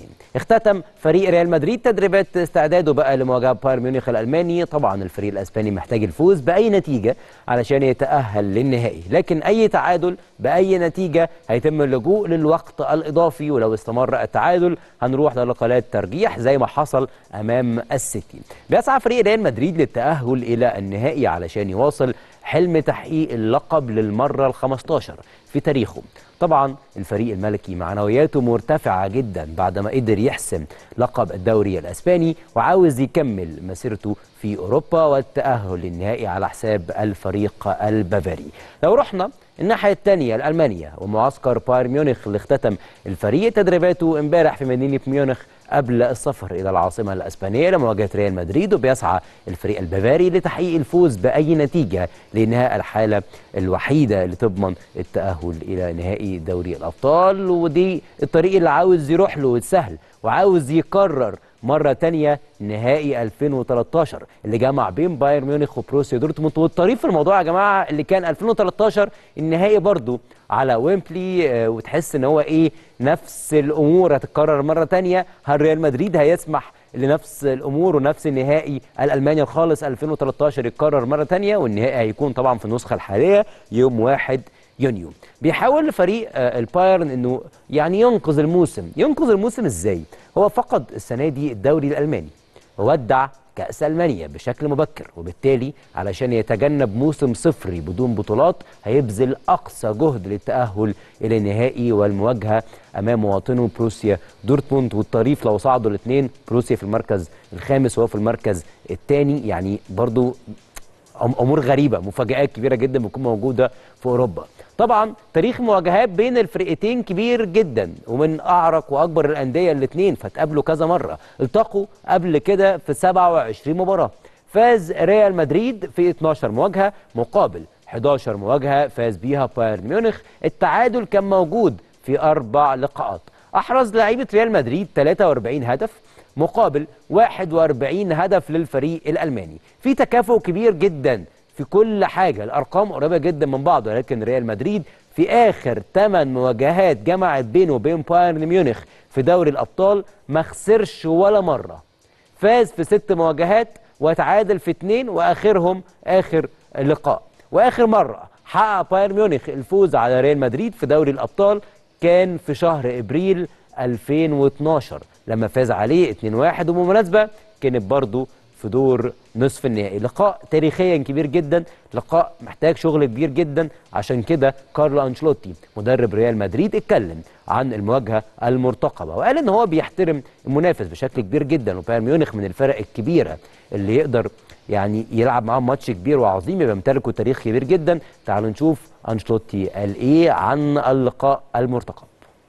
اختتم فريق ريال مدريد تدريبات استعداده بقى لمواجهه بايرن ميونخ الالماني طبعا الفريق الاسباني محتاج الفوز باي نتيجه علشان يتاهل للنهائي لكن اي تعادل باي نتيجه هيتم اللجوء للوقت الاضافي ولو استمر التعادل هنروح لركلات ترجيح زي ما حصل امام السيتي بيسعى فريق ريال مدريد للتاهل الى النهائي علشان يواصل حلم تحقيق اللقب للمره ال15 في تاريخه طبعا الفريق الملكي معنوياته مرتفعه جدا بعدما قدر يحسم لقب الدوري الاسباني وعاوز يكمل مسيرته في اوروبا والتاهل للنهائي على حساب الفريق البافاري لو رحنا الناحيه الثانيه لالمانيا ومعسكر بايرن ميونخ اللي اختتم الفريق تدريباته امبارح في مدينه ميونخ قبل السفر الى العاصمه الاسبانيه لمواجهه ريال مدريد وبيسعى الفريق البافاري لتحقيق الفوز باي نتيجه لانهاء الحاله الوحيده اللي تضمن التاهل الى نهائي دوري الابطال ودي الطريق اللي عاوز يروح له سهل وعاوز يكرر مرة تانية نهائي 2013 اللي جمع بين بايرن ميونخ وبروسيا دورتموند والطريف في الموضوع يا جماعة اللي كان 2013 النهائي برضو على ويمبلي آه وتحس ان هو ايه نفس الامور هتتكرر مرة تانية هل ريال مدريد هيسمح لنفس الامور ونفس النهائي الالماني الخالص 2013 يتكرر مرة تانية والنهائي هيكون طبعا في النسخة الحالية يوم 1 يونيو بيحاول فريق البايرن انه يعني ينقذ الموسم ينقذ الموسم ازاي هو فقد السنه دي الدوري الالماني وودع كأس ألمانيا بشكل مبكر وبالتالي علشان يتجنب موسم صفري بدون بطولات هيبذل أقصى جهد للتأهل إلى النهائي والمواجهة أمام مواطنه بروسيا دورتموند والطريف لو صعدوا الاثنين بروسيا في المركز الخامس وهو في المركز الثاني يعني برضو امور غريبه مفاجات كبيره جدا بتكون موجوده في اوروبا طبعا تاريخ مواجهات بين الفرقتين كبير جدا ومن اعرق واكبر الانديه الاثنين فتقابلوا كذا مره التقوا قبل كده في 27 مباراه فاز ريال مدريد في 12 مواجهه مقابل 11 مواجهه فاز بيها بايرن ميونخ التعادل كان موجود في اربع لقاءات احرز لعيبه ريال مدريد 43 هدف مقابل 41 هدف للفريق الألماني في تكافؤ كبير جدا في كل حاجة الأرقام قريبة جدا من بعض ولكن ريال مدريد في آخر 8 مواجهات جمعت بينه وبين بايرن ميونخ في دوري الأبطال ما خسرش ولا مرة فاز في ست مواجهات وتعادل في اثنين وآخرهم آخر لقاء وآخر مرة حقق بايرن ميونخ الفوز على ريال مدريد في دوري الأبطال كان في شهر إبريل 2012 لما فاز عليه 2-1 وبمناسبة كانت برضو في دور نصف النهائي لقاء تاريخيا كبير جدا لقاء محتاج شغل كبير جدا عشان كده كارلو انشلوتي مدرب ريال مدريد اتكلم عن المواجهه المرتقبه وقال ان هو بيحترم المنافس بشكل كبير جدا وبايرن ميونخ من الفرق الكبيره اللي يقدر يعني يلعب معاهم ماتش كبير وعظيم يبقى يمتلكوا تاريخ كبير جدا تعالوا نشوف انشلوتي قال ايه عن اللقاء المرتقب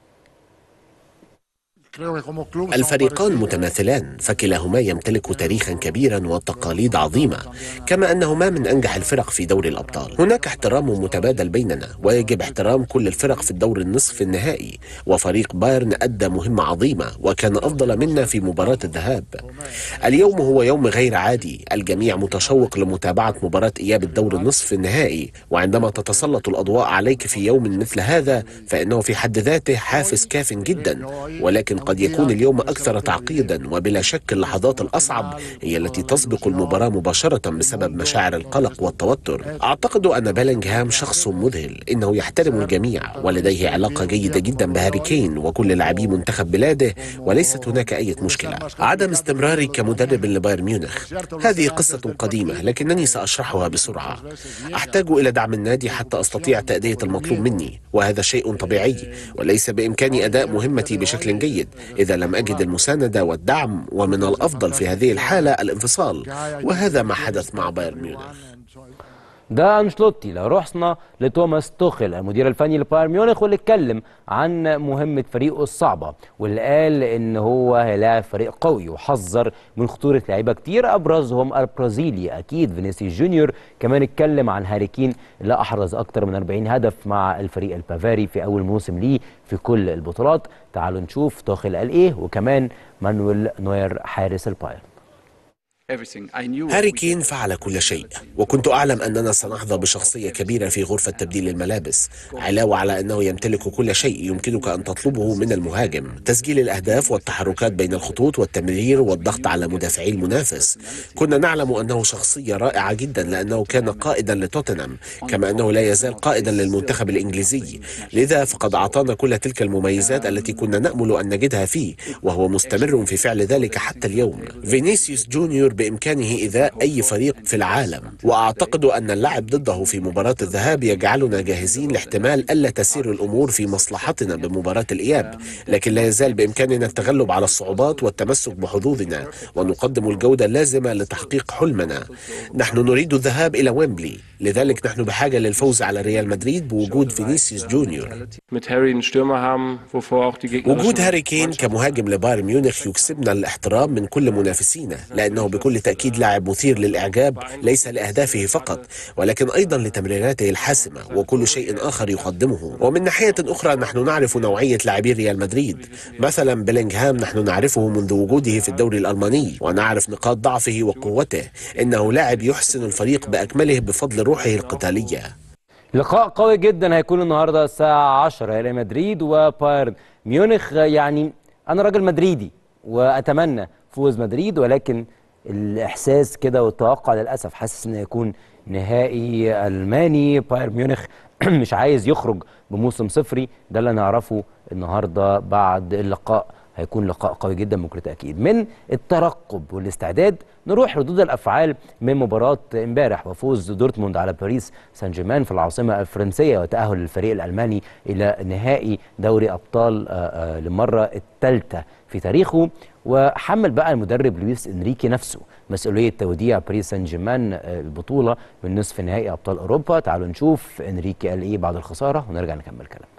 الفريقان متماثلان فكلاهما يمتلك تاريخا كبيرا وتقاليد عظيمة كما أنهما من أنجح الفرق في دوري الأبطال هناك احترام متبادل بيننا ويجب احترام كل الفرق في الدور النصف النهائي وفريق بايرن أدى مهمة عظيمة وكان أفضل منا في مباراة الذهاب اليوم هو يوم غير عادي الجميع متشوق لمتابعة مباراة إياب الدور النصف النهائي وعندما تتسلط الأضواء عليك في يوم مثل هذا فإنه في حد ذاته حافز كاف جدا ولكن وقد يكون اليوم أكثر تعقيدا وبلا شك اللحظات الأصعب هي التي تسبق المباراة مباشرة بسبب مشاعر القلق والتوتر أعتقد أن بيلينغهام شخص مذهل إنه يحترم الجميع ولديه علاقة جيدة جدا بهاري كين وكل لاعبي منتخب بلاده وليست هناك أي مشكلة عدم استمراري كمدرب لبايرن ميونخ هذه قصة قديمة لكنني سأشرحها بسرعة أحتاج إلى دعم النادي حتى أستطيع تأدية المطلوب مني وهذا شيء طبيعي وليس بإمكاني أداء مهمتي بشكل جيد إذا لم أجد المساندة والدعم ومن الأفضل في هذه الحالة الانفصال وهذا ما حدث مع بايرن ميونخ ده انشلوتي لو رحنا لتوماس توخيل المدير الفني لبايرن ميونخ واللي اتكلم عن مهمه فريقه الصعبه واللي قال ان هو هيلاعب فريق قوي وحذر من خطوره لعيبه كتير ابرزهم البرازيلي اكيد فينيسيوس جونيور كمان اتكلم عن هاري كين اللي احرز اكتر من 40 هدف مع الفريق البافاري في اول موسم ليه في كل البطولات تعالوا نشوف توخيل قال ايه وكمان مانويل نوير حارس البايرن هاري كين فعل كل شيء وكنت أعلم أننا سنحظى بشخصية كبيرة في غرفة تبديل الملابس علاوة على أنه يمتلك كل شيء يمكنك أن تطلبه من المهاجم تسجيل الأهداف والتحركات بين الخطوط والتمرير والضغط على مدافعي المنافس كنا نعلم أنه شخصية رائعة جدا لأنه كان قائدا لتوتنهام كما أنه لا يزال قائدا للمنتخب الإنجليزي لذا فقد أعطانا كل تلك المميزات التي كنا نأمل أن نجدها فيه وهو مستمر في فعل ذلك حتى اليوم فينيسيوس جونيور بإمكانه إيذاء أي فريق في العالم وأعتقد أن اللعب ضده في مباراة الذهاب يجعلنا جاهزين لاحتمال ألا تسير الأمور في مصلحتنا بمباراة الإياب لكن لا يزال بإمكاننا التغلب على الصعوبات والتمسك بحظوظنا ونقدم الجودة اللازمة لتحقيق حلمنا نحن نريد الذهاب إلى ويمبلي لذلك نحن بحاجة للفوز على ريال مدريد بوجود فينيسيوس جونيور وجود هاري كين كمهاجم لبايرن ميونخ يكسبنا الاحترام من كل منافسينا لأنه بكل تأكيد لاعب مثير للإعجاب ليس لأهدافه فقط ولكن أيضا لتمريراته الحاسمة وكل شيء آخر يقدمه ومن ناحية أخرى نحن نعرف نوعية لاعبي ريال مدريد مثلا بيلينغهام نحن نعرفه منذ وجوده في الدوري الألماني ونعرف نقاط ضعفه وقوته إنه لاعب يحسن الفريق بأكمله بفضل روحه القتالية لقاء قوي جدا هيكون النهارده الساعة 10 ريال مدريد وبايرن ميونخ يعني أنا راجل مدريدي وأتمنى فوز مدريد ولكن الإحساس كده والتوقع للأسف حاسس إنه يكون نهائي ألماني بايرن ميونخ مش عايز يخرج بموسم صفري ده اللي نعرفه النهارده بعد اللقاء هيكون لقاء قوي جدا بكل تاكيد من الترقب والاستعداد نروح ردود الافعال من مباراه امبارح وفوز دورتموند على باريس سان جيرمان في العاصمه الفرنسيه وتاهل الفريق الالماني الى نهائي دوري ابطال للمره الثالثه في تاريخه وحمل بقى المدرب لويس انريكي نفسه مسؤوليه توديع باريس سان جيرمان البطوله من نصف نهائي ابطال اوروبا تعالوا نشوف انريكي قال ايه بعد الخساره ونرجع نكمل كلامنا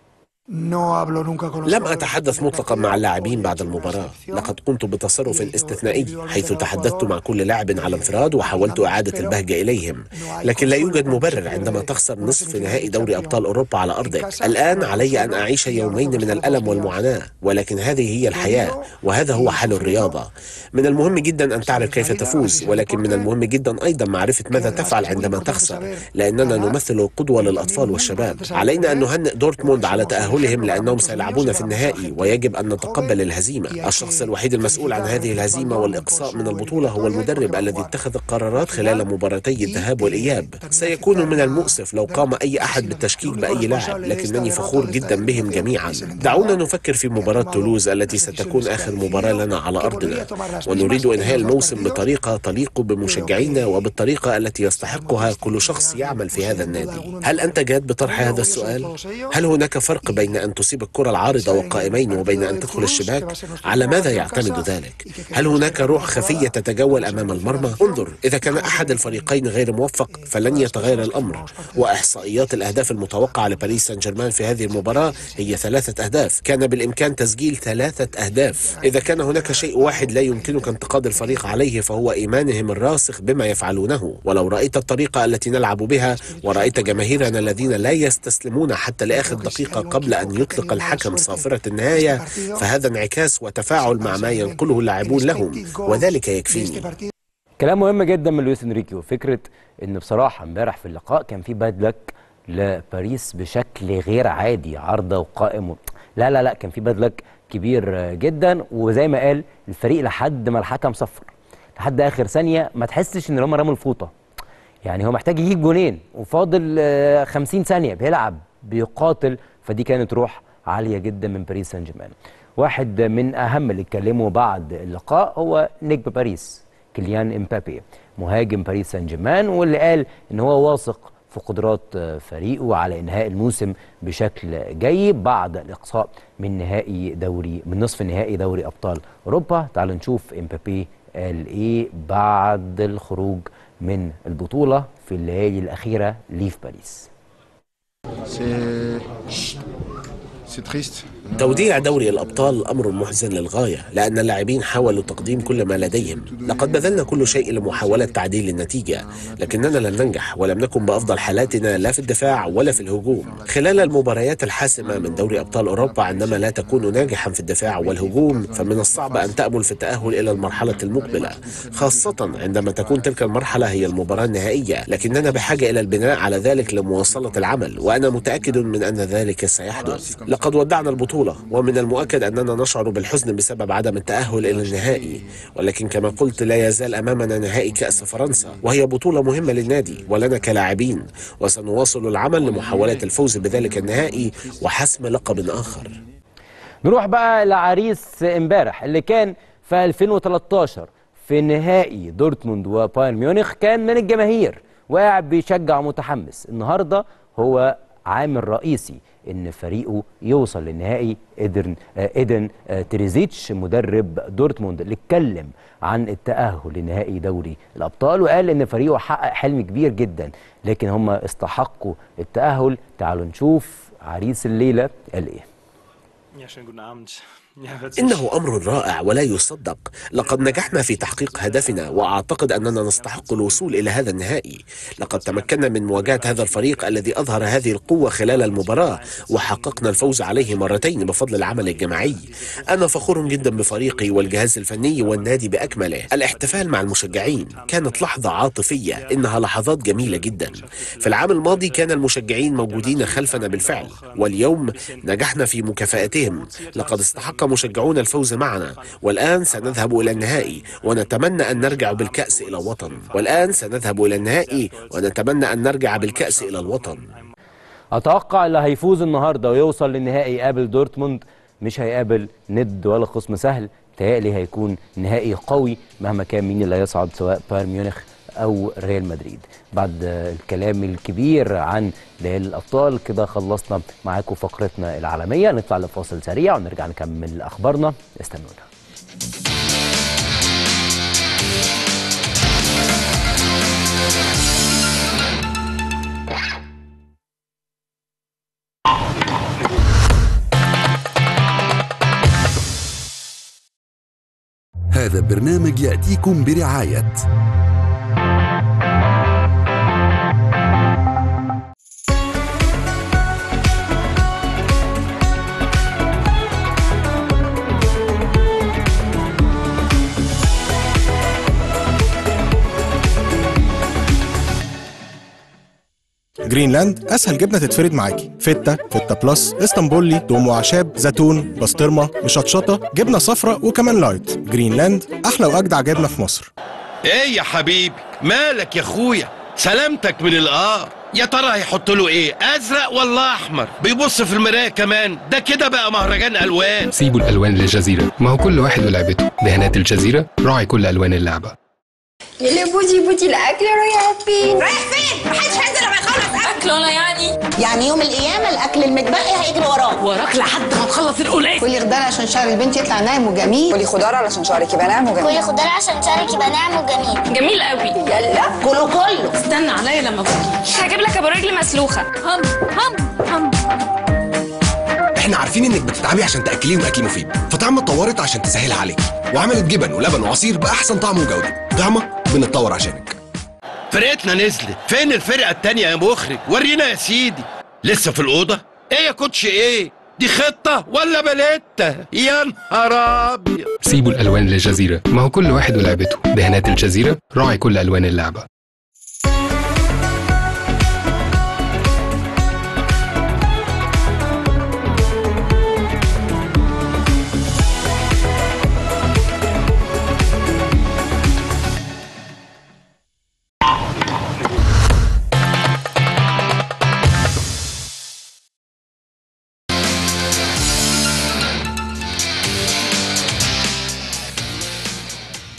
لم أتحدث مطلقا مع اللاعبين بعد المباراة لقد قمت بتصرف استثنائي حيث تحدثت مع كل لاعب على انفراد وحاولت إعادة البهجة إليهم لكن لا يوجد مبرر عندما تخسر نصف نهائي دوري أبطال أوروبا على أرضك الآن علي أن أعيش يومين من الألم والمعاناة ولكن هذه هي الحياة وهذا هو حال الرياضة من المهم جدا أن تعرف كيف تفوز ولكن من المهم جدا أيضا معرفة ماذا تفعل عندما تخسر لأننا نمثل القدوة للأطفال والشباب علينا أن نهنئ دورتموند على تأهل تأهلهم لأنهم سيلعبون في النهائي ويجب أن نتقبل الهزيمة الشخص الوحيد المسؤول عن هذه الهزيمة والإقصاء من البطولة هو المدرب الذي اتخذ القرارات خلال مباراتي الذهاب والإياب سيكون من المؤسف لو قام أي أحد بالتشكيك بأي لاعب لكنني فخور جدا بهم جميعا دعونا نفكر في مباراة تولوز التي ستكون آخر مباراة لنا على أرضنا ونريد إنهاء الموسم بطريقة تليق بمشجعينا وبالطريقة التي يستحقها كل شخص يعمل في هذا النادي هل أنت جاد بطرح هذا السؤال؟ هل هناك فرق بين بين أن تصيب الكرة العارضة والقائمين وبين أن تدخل الشباك على ماذا يعتمد ذلك؟ هل هناك روح خفية تتجول أمام المرمى؟ انظر إذا كان أحد الفريقين غير موفق فلن يتغير الأمر وإحصائيات الأهداف المتوقعة لباريس سان جيرمان في هذه المباراة هي ثلاثة أهداف كان بالإمكان تسجيل ثلاثة أهداف إذا كان هناك شيء واحد لا يمكنك انتقاد الفريق عليه فهو إيمانهم الراسخ بما يفعلونه ولو رأيت الطريقة التي نلعب بها ورأيت جماهيرنا الذين لا يستسلمون حتى لآخر دقيقة قبل أن يطلق الحكم صافرة النهاية فهذا انعكاس وتفاعل مع ما ينقله اللاعبون لهم وذلك يكفيني كلام مهم جدا من لويس انريكي وفكره ان بصراحه امبارح في اللقاء كان في باد لك لباريس بشكل غير عادي عارضه وقائم و... لا لا لا كان في باد لك كبير آه، جدا وزي ما قال الفريق لحد ما الحكم صفر لحد اخر ثانيه ما تحسش ان هم رموا الفوطه يعني هو محتاج يجيب جونين وفاضل آه، 50 ثانيه بيلعب بيقاتل فدي كانت روح عاليه جدا من باريس سان جيرمان واحد من اهم اللي اتكلموا بعد اللقاء هو نجم باريس كيليان امبابي مهاجم باريس سان جيرمان واللي قال ان هو واثق في قدرات آه، فريقه على انهاء الموسم بشكل جيد بعد الاقصاء من نهائي دوري من نصف نهائي دوري ابطال اوروبا تعالوا نشوف امبابي قال ايه بعد الخروج من البطوله في الليالي الاخيره ليه في باريس C'est triste. توديع دوري الأبطال أمر محزن للغاية لأن اللاعبين حاولوا تقديم كل ما لديهم لقد بذلنا كل شيء لمحاولة تعديل النتيجة لكننا لم ننجح ولم نكن بأفضل حالاتنا لا في الدفاع ولا في الهجوم خلال المباريات الحاسمة من دوري أبطال أوروبا عندما لا تكون ناجحا في الدفاع والهجوم فمن الصعب أن تأمل في التأهل إلى المرحلة المقبلة خاصة عندما تكون تلك المرحلة هي المباراة النهائية لكننا بحاجة إلى البناء على ذلك لمواصلة العمل وأنا متأكد من أن ذلك سيحدث لقد ودعنا البطولة ومن المؤكد أننا نشعر بالحزن بسبب عدم التأهل إلى النهائي ولكن كما قلت لا يزال أمامنا نهائي كأس فرنسا وهي بطولة مهمة للنادي ولنا كلاعبين وسنواصل العمل لمحاولة الفوز بذلك النهائي وحسم لقب آخر نروح بقى لعريس امبارح اللي كان في 2013 في نهائي دورتموند وبايرن ميونخ كان من الجماهير وقاعد بيشجع متحمس النهارده هو عامل رئيسي ان فريقه يوصل للنهائي ايدن آه، ايدن آه، تريزيتش مدرب دورتموند اللي اتكلم عن التاهل لنهائي دوري الابطال وقال ان فريقه حقق حلم كبير جدا لكن هم استحقوا التاهل تعالوا نشوف عريس الليله قال ايه Ja, schönen guten Abend. Ja, hört sich- إنه أمر رائع ولا يصدق لقد نجحنا في تحقيق هدفنا وأعتقد أننا نستحق الوصول إلى هذا النهائي لقد تمكنا من مواجهة هذا الفريق الذي أظهر هذه القوة خلال المباراة وحققنا الفوز عليه مرتين بفضل العمل الجماعي أنا فخور جدا بفريقي والجهاز الفني والنادي بأكمله الاحتفال مع المشجعين كانت لحظة عاطفية إنها لحظات جميلة جدا في العام الماضي كان المشجعين موجودين خلفنا بالفعل واليوم نجحنا في مكافأتهم لقد استحق مشجعون الفوز معنا والآن سنذهب إلى النهائي ونتمنى أن نرجع بالكأس إلى الوطن والآن سنذهب إلى النهائي ونتمنى أن نرجع بالكأس إلى الوطن اتوقع اللي هيفوز النهارده ويوصل للنهائي يقابل دورتموند مش هيقابل ند ولا خصم سهل تهيألي هيكون نهائي قوي مهما كان مين اللي هيصعد سواء بايرن ميونخ او ريال مدريد بعد الكلام الكبير عن ليالي الابطال كده خلصنا معاكم فقرتنا العالميه نطلع لفاصل سريع ونرجع نكمل اخبارنا استنونا هذا البرنامج يأتيكم برعاية جرينلاند اسهل جبنه تتفرد معاكي فته فته بلس اسطنبولي توم واعشاب زيتون بسطرمه مشطشطه جبنه صفراء وكمان لايت جرينلاند احلى واجدع جبنه في مصر ايه يا حبيبي مالك يا اخويا سلامتك من القار يا ترى هيحط له ايه ازرق ولا احمر بيبص في المرايه كمان ده كده بقى مهرجان الوان سيبوا الألوان للجزيرة ما هو كل واحد ولعبته دهانات الجزيرة راعي كل ألوان اللعبة يلي بودي بودي الاكل رايح فين رايح فين؟ محدش هينزل لما يخلص اكل ولا يعني يعني يوم القيامة الأكل المتبقي هيجري وراك وراك لحد ما تخلص القليل كلي خضار عشان شعر البنت يطلع نايم وجميل كلي خضار علشان شعرك يبقى ناعم وجميل كلي خضار عشان شعرك يبقى ناعم وجميل جميل قوي يلا كله كله استنى عليا لما تجي هجيب لك ابو رجل مسلوخه هم هم هم احنا عارفين انك بتتعبي عشان تاكليهم اكل مفيد فطعمه اتطورت عشان تسهل عليك وعملت جبن ولبن وعصير باحسن طعم وجوده طعمه بنتطور عشانك فرقتنا نزلت فين الفرقه التانية يا مخرج ورينا يا سيدي لسه في الاوضه ايه يا كوتش ايه دي خطه ولا باليتا يا نهار ابيض سيبوا الألوان للجزيرة ما هو كل واحد ولعبته دهانات الجزيرة راعي كل ألوان اللعبة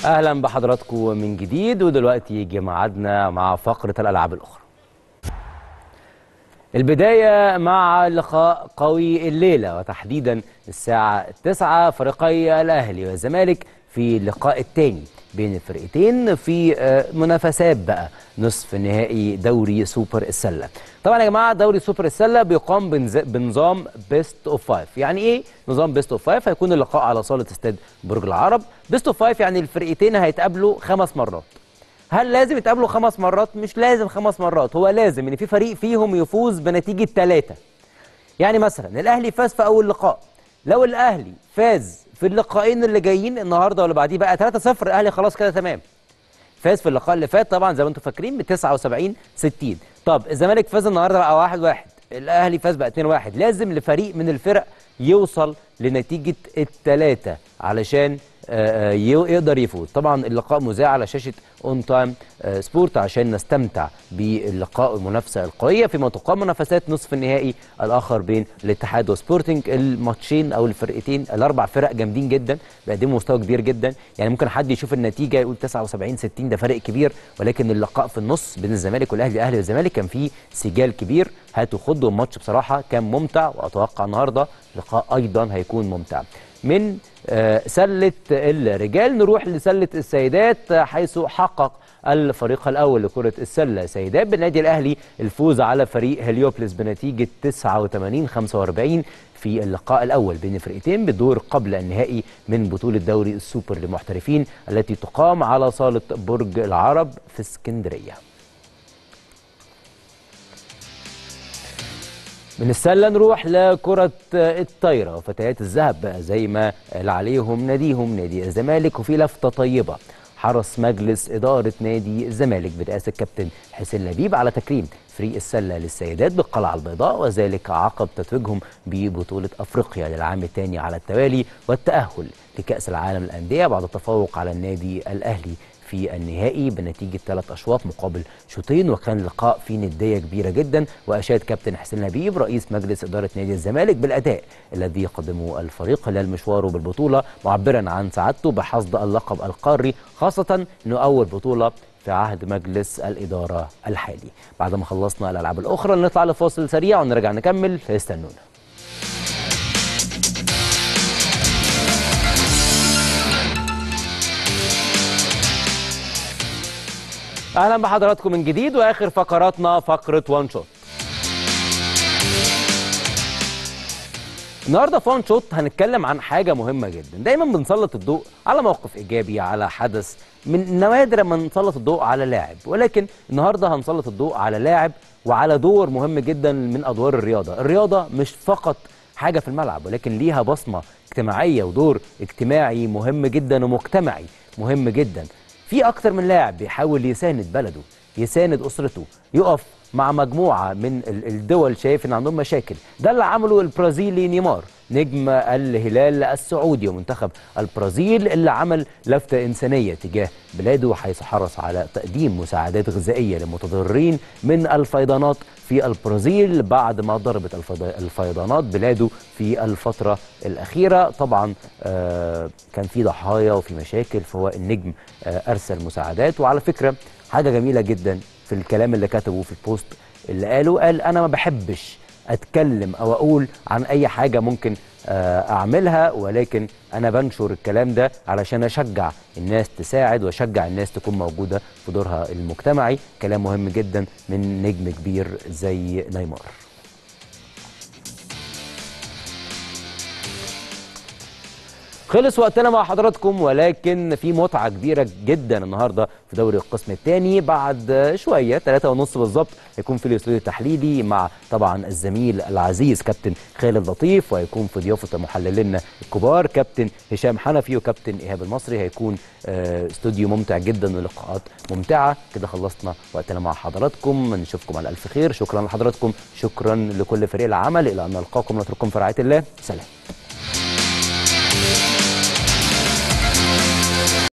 اهلا بحضراتكم من جديد ودلوقتي يجي ميعادنا مع فقره الالعاب الاخرى البداية مع لقاء قوي الليلة وتحديدا الساعة 9 فريقي الأهلي والزمالك في اللقاء الثاني بين الفرقتين في آه، منافسات بقى نصف نهائي دوري سوبر السلة طبعا يا جماعة دوري سوبر السلة بيقام بنز- بنظام بيست اوف فايف يعني ايه نظام بيست اوف فايف هيكون اللقاء على صالة استاد برج العرب بيست اوف فايف يعني الفرقتين هيتقابلوا خمس مرات هل لازم يتقابلوا خمس مرات؟ مش لازم خمس مرات، هو لازم ان في فريق فيهم يفوز بنتيجه ثلاثه. يعني مثلا الاهلي فاز في اول لقاء، لو الاهلي فاز في اللقاءين اللي جايين النهارده واللي بعديه بقى 3-0 الاهلي خلاص كده تمام. فاز في اللقاء اللي فات طبعا زي ما انتم فاكرين ب 79 60 طب الزمالك فاز النهارده بقى 1 1 الاهلي فاز بقى 2 1 لازم لفريق من الفرق يوصل لنتيجه الثلاثه علشان آه، آه، يو- يقدر يفوز طبعا اللقاء مذاع على شاشه اون تايم سبورت عشان نستمتع باللقاء والمنافسه القويه فيما تقام منافسات نصف النهائي الاخر بين الاتحاد وسبورتنج الماتشين او الفرقتين الاربع فرق جامدين جدا بيقدموا مستوى كبير جدا يعني ممكن حد يشوف النتيجه يقول 79 60 ده فرق كبير ولكن اللقاء في النص بين الزمالك والاهلي الاهلي والزمالك كان فيه سجال كبير هاتوا خدوا الماتش بصراحه كان ممتع واتوقع النهارده لقاء ايضا هيكون ممتع من آه، سله الرجال نروح لسله السيدات آه، حيث حقق الفريق الاول لكره السله سيدات بالنادي الاهلي الفوز على فريق هليوبلس بنتيجه 89 45 في اللقاء الاول بين الفرقتين بدور قبل النهائي من بطوله دوري السوبر للمحترفين التي تقام على صاله برج العرب في اسكندريه من السله نروح لكره الطايره وفتيات الذهب بقى زي ما قال عليهم ناديهم نادي الزمالك وفي لفته طيبه حرص مجلس اداره نادي الزمالك برئاسه الكابتن حسين لبيب على تكريم فريق السله للسيدات بالقلعه البيضاء وذلك عقب تتويجهم ببطوله افريقيا للعام الثاني على التوالي والتاهل لكاس العالم للانديه بعد التفوق على النادي الاهلي في النهائي بنتيجه ثلاث اشواط مقابل شوطين وكان لقاء فيه نديه كبيره جدا واشاد كابتن حسين لبيب رئيس مجلس اداره نادي الزمالك بالاداء الذي قدمه الفريق خلال مشواره بالبطوله معبرا عن سعادته بحصد اللقب القاري خاصه انه اول بطوله في عهد مجلس الاداره الحالي بعد ما خلصنا الالعاب الاخرى نطلع لفاصل سريع ونرجع نكمل استنونا اهلا بحضراتكم من جديد واخر فقراتنا فقره وان شوت النهارده في وان شوت هنتكلم عن حاجه مهمه جدا دايما بنسلط الضوء على موقف ايجابي على حدث من نوادر ما نسلط الضوء على لاعب ولكن النهارده هنسلط الضوء على لاعب وعلى دور مهم جدا من ادوار الرياضه الرياضه مش فقط حاجه في الملعب ولكن ليها بصمه اجتماعيه ودور اجتماعي مهم جدا ومجتمعي مهم جدا في اكتر من لاعب بيحاول يساند بلده يساند اسرته يقف مع مجموعه من ال- الدول شايف ان عندهم مشاكل ده اللي عمله البرازيلي نيمار نجم الهلال السعودي ومنتخب البرازيل اللي عمل لفتة إنسانية تجاه بلاده حيث حرص على تقديم مساعدات غذائية للمتضررين من الفيضانات في البرازيل بعد ما ضربت الفيض- الفيضانات بلاده في الفترة الأخيرة طبعا آه، كان في ضحايا وفي مشاكل فهو النجم آه، أرسل مساعدات وعلى فكرة حاجة جميلة جدا في الكلام اللي كتبه في البوست اللي قاله قال أنا ما بحبش اتكلم او اقول عن اي حاجه ممكن آه، اعملها ولكن انا بنشر الكلام ده علشان اشجع الناس تساعد واشجع الناس تكون موجوده في دورها المجتمعي كلام مهم جدا من نجم كبير زي نيمار خلص وقتنا مع حضراتكم ولكن في متعة كبيرة جدا النهاردة في دوري القسم الثاني بعد شوية ثلاثة ونص بالظبط هيكون في الاستوديو التحليلي مع طبعا الزميل العزيز كابتن خالد لطيف وهيكون في ضيافة محللينا الكبار كابتن هشام حنفي وكابتن إيهاب المصري هيكون آه، استوديو ممتع جدا ولقاءات ممتعة كده خلصنا وقتنا مع حضراتكم نشوفكم على ألف خير شكرا لحضراتكم شكرا لكل فريق العمل إلى أن نلقاكم ونترككم في رعاية الله سلام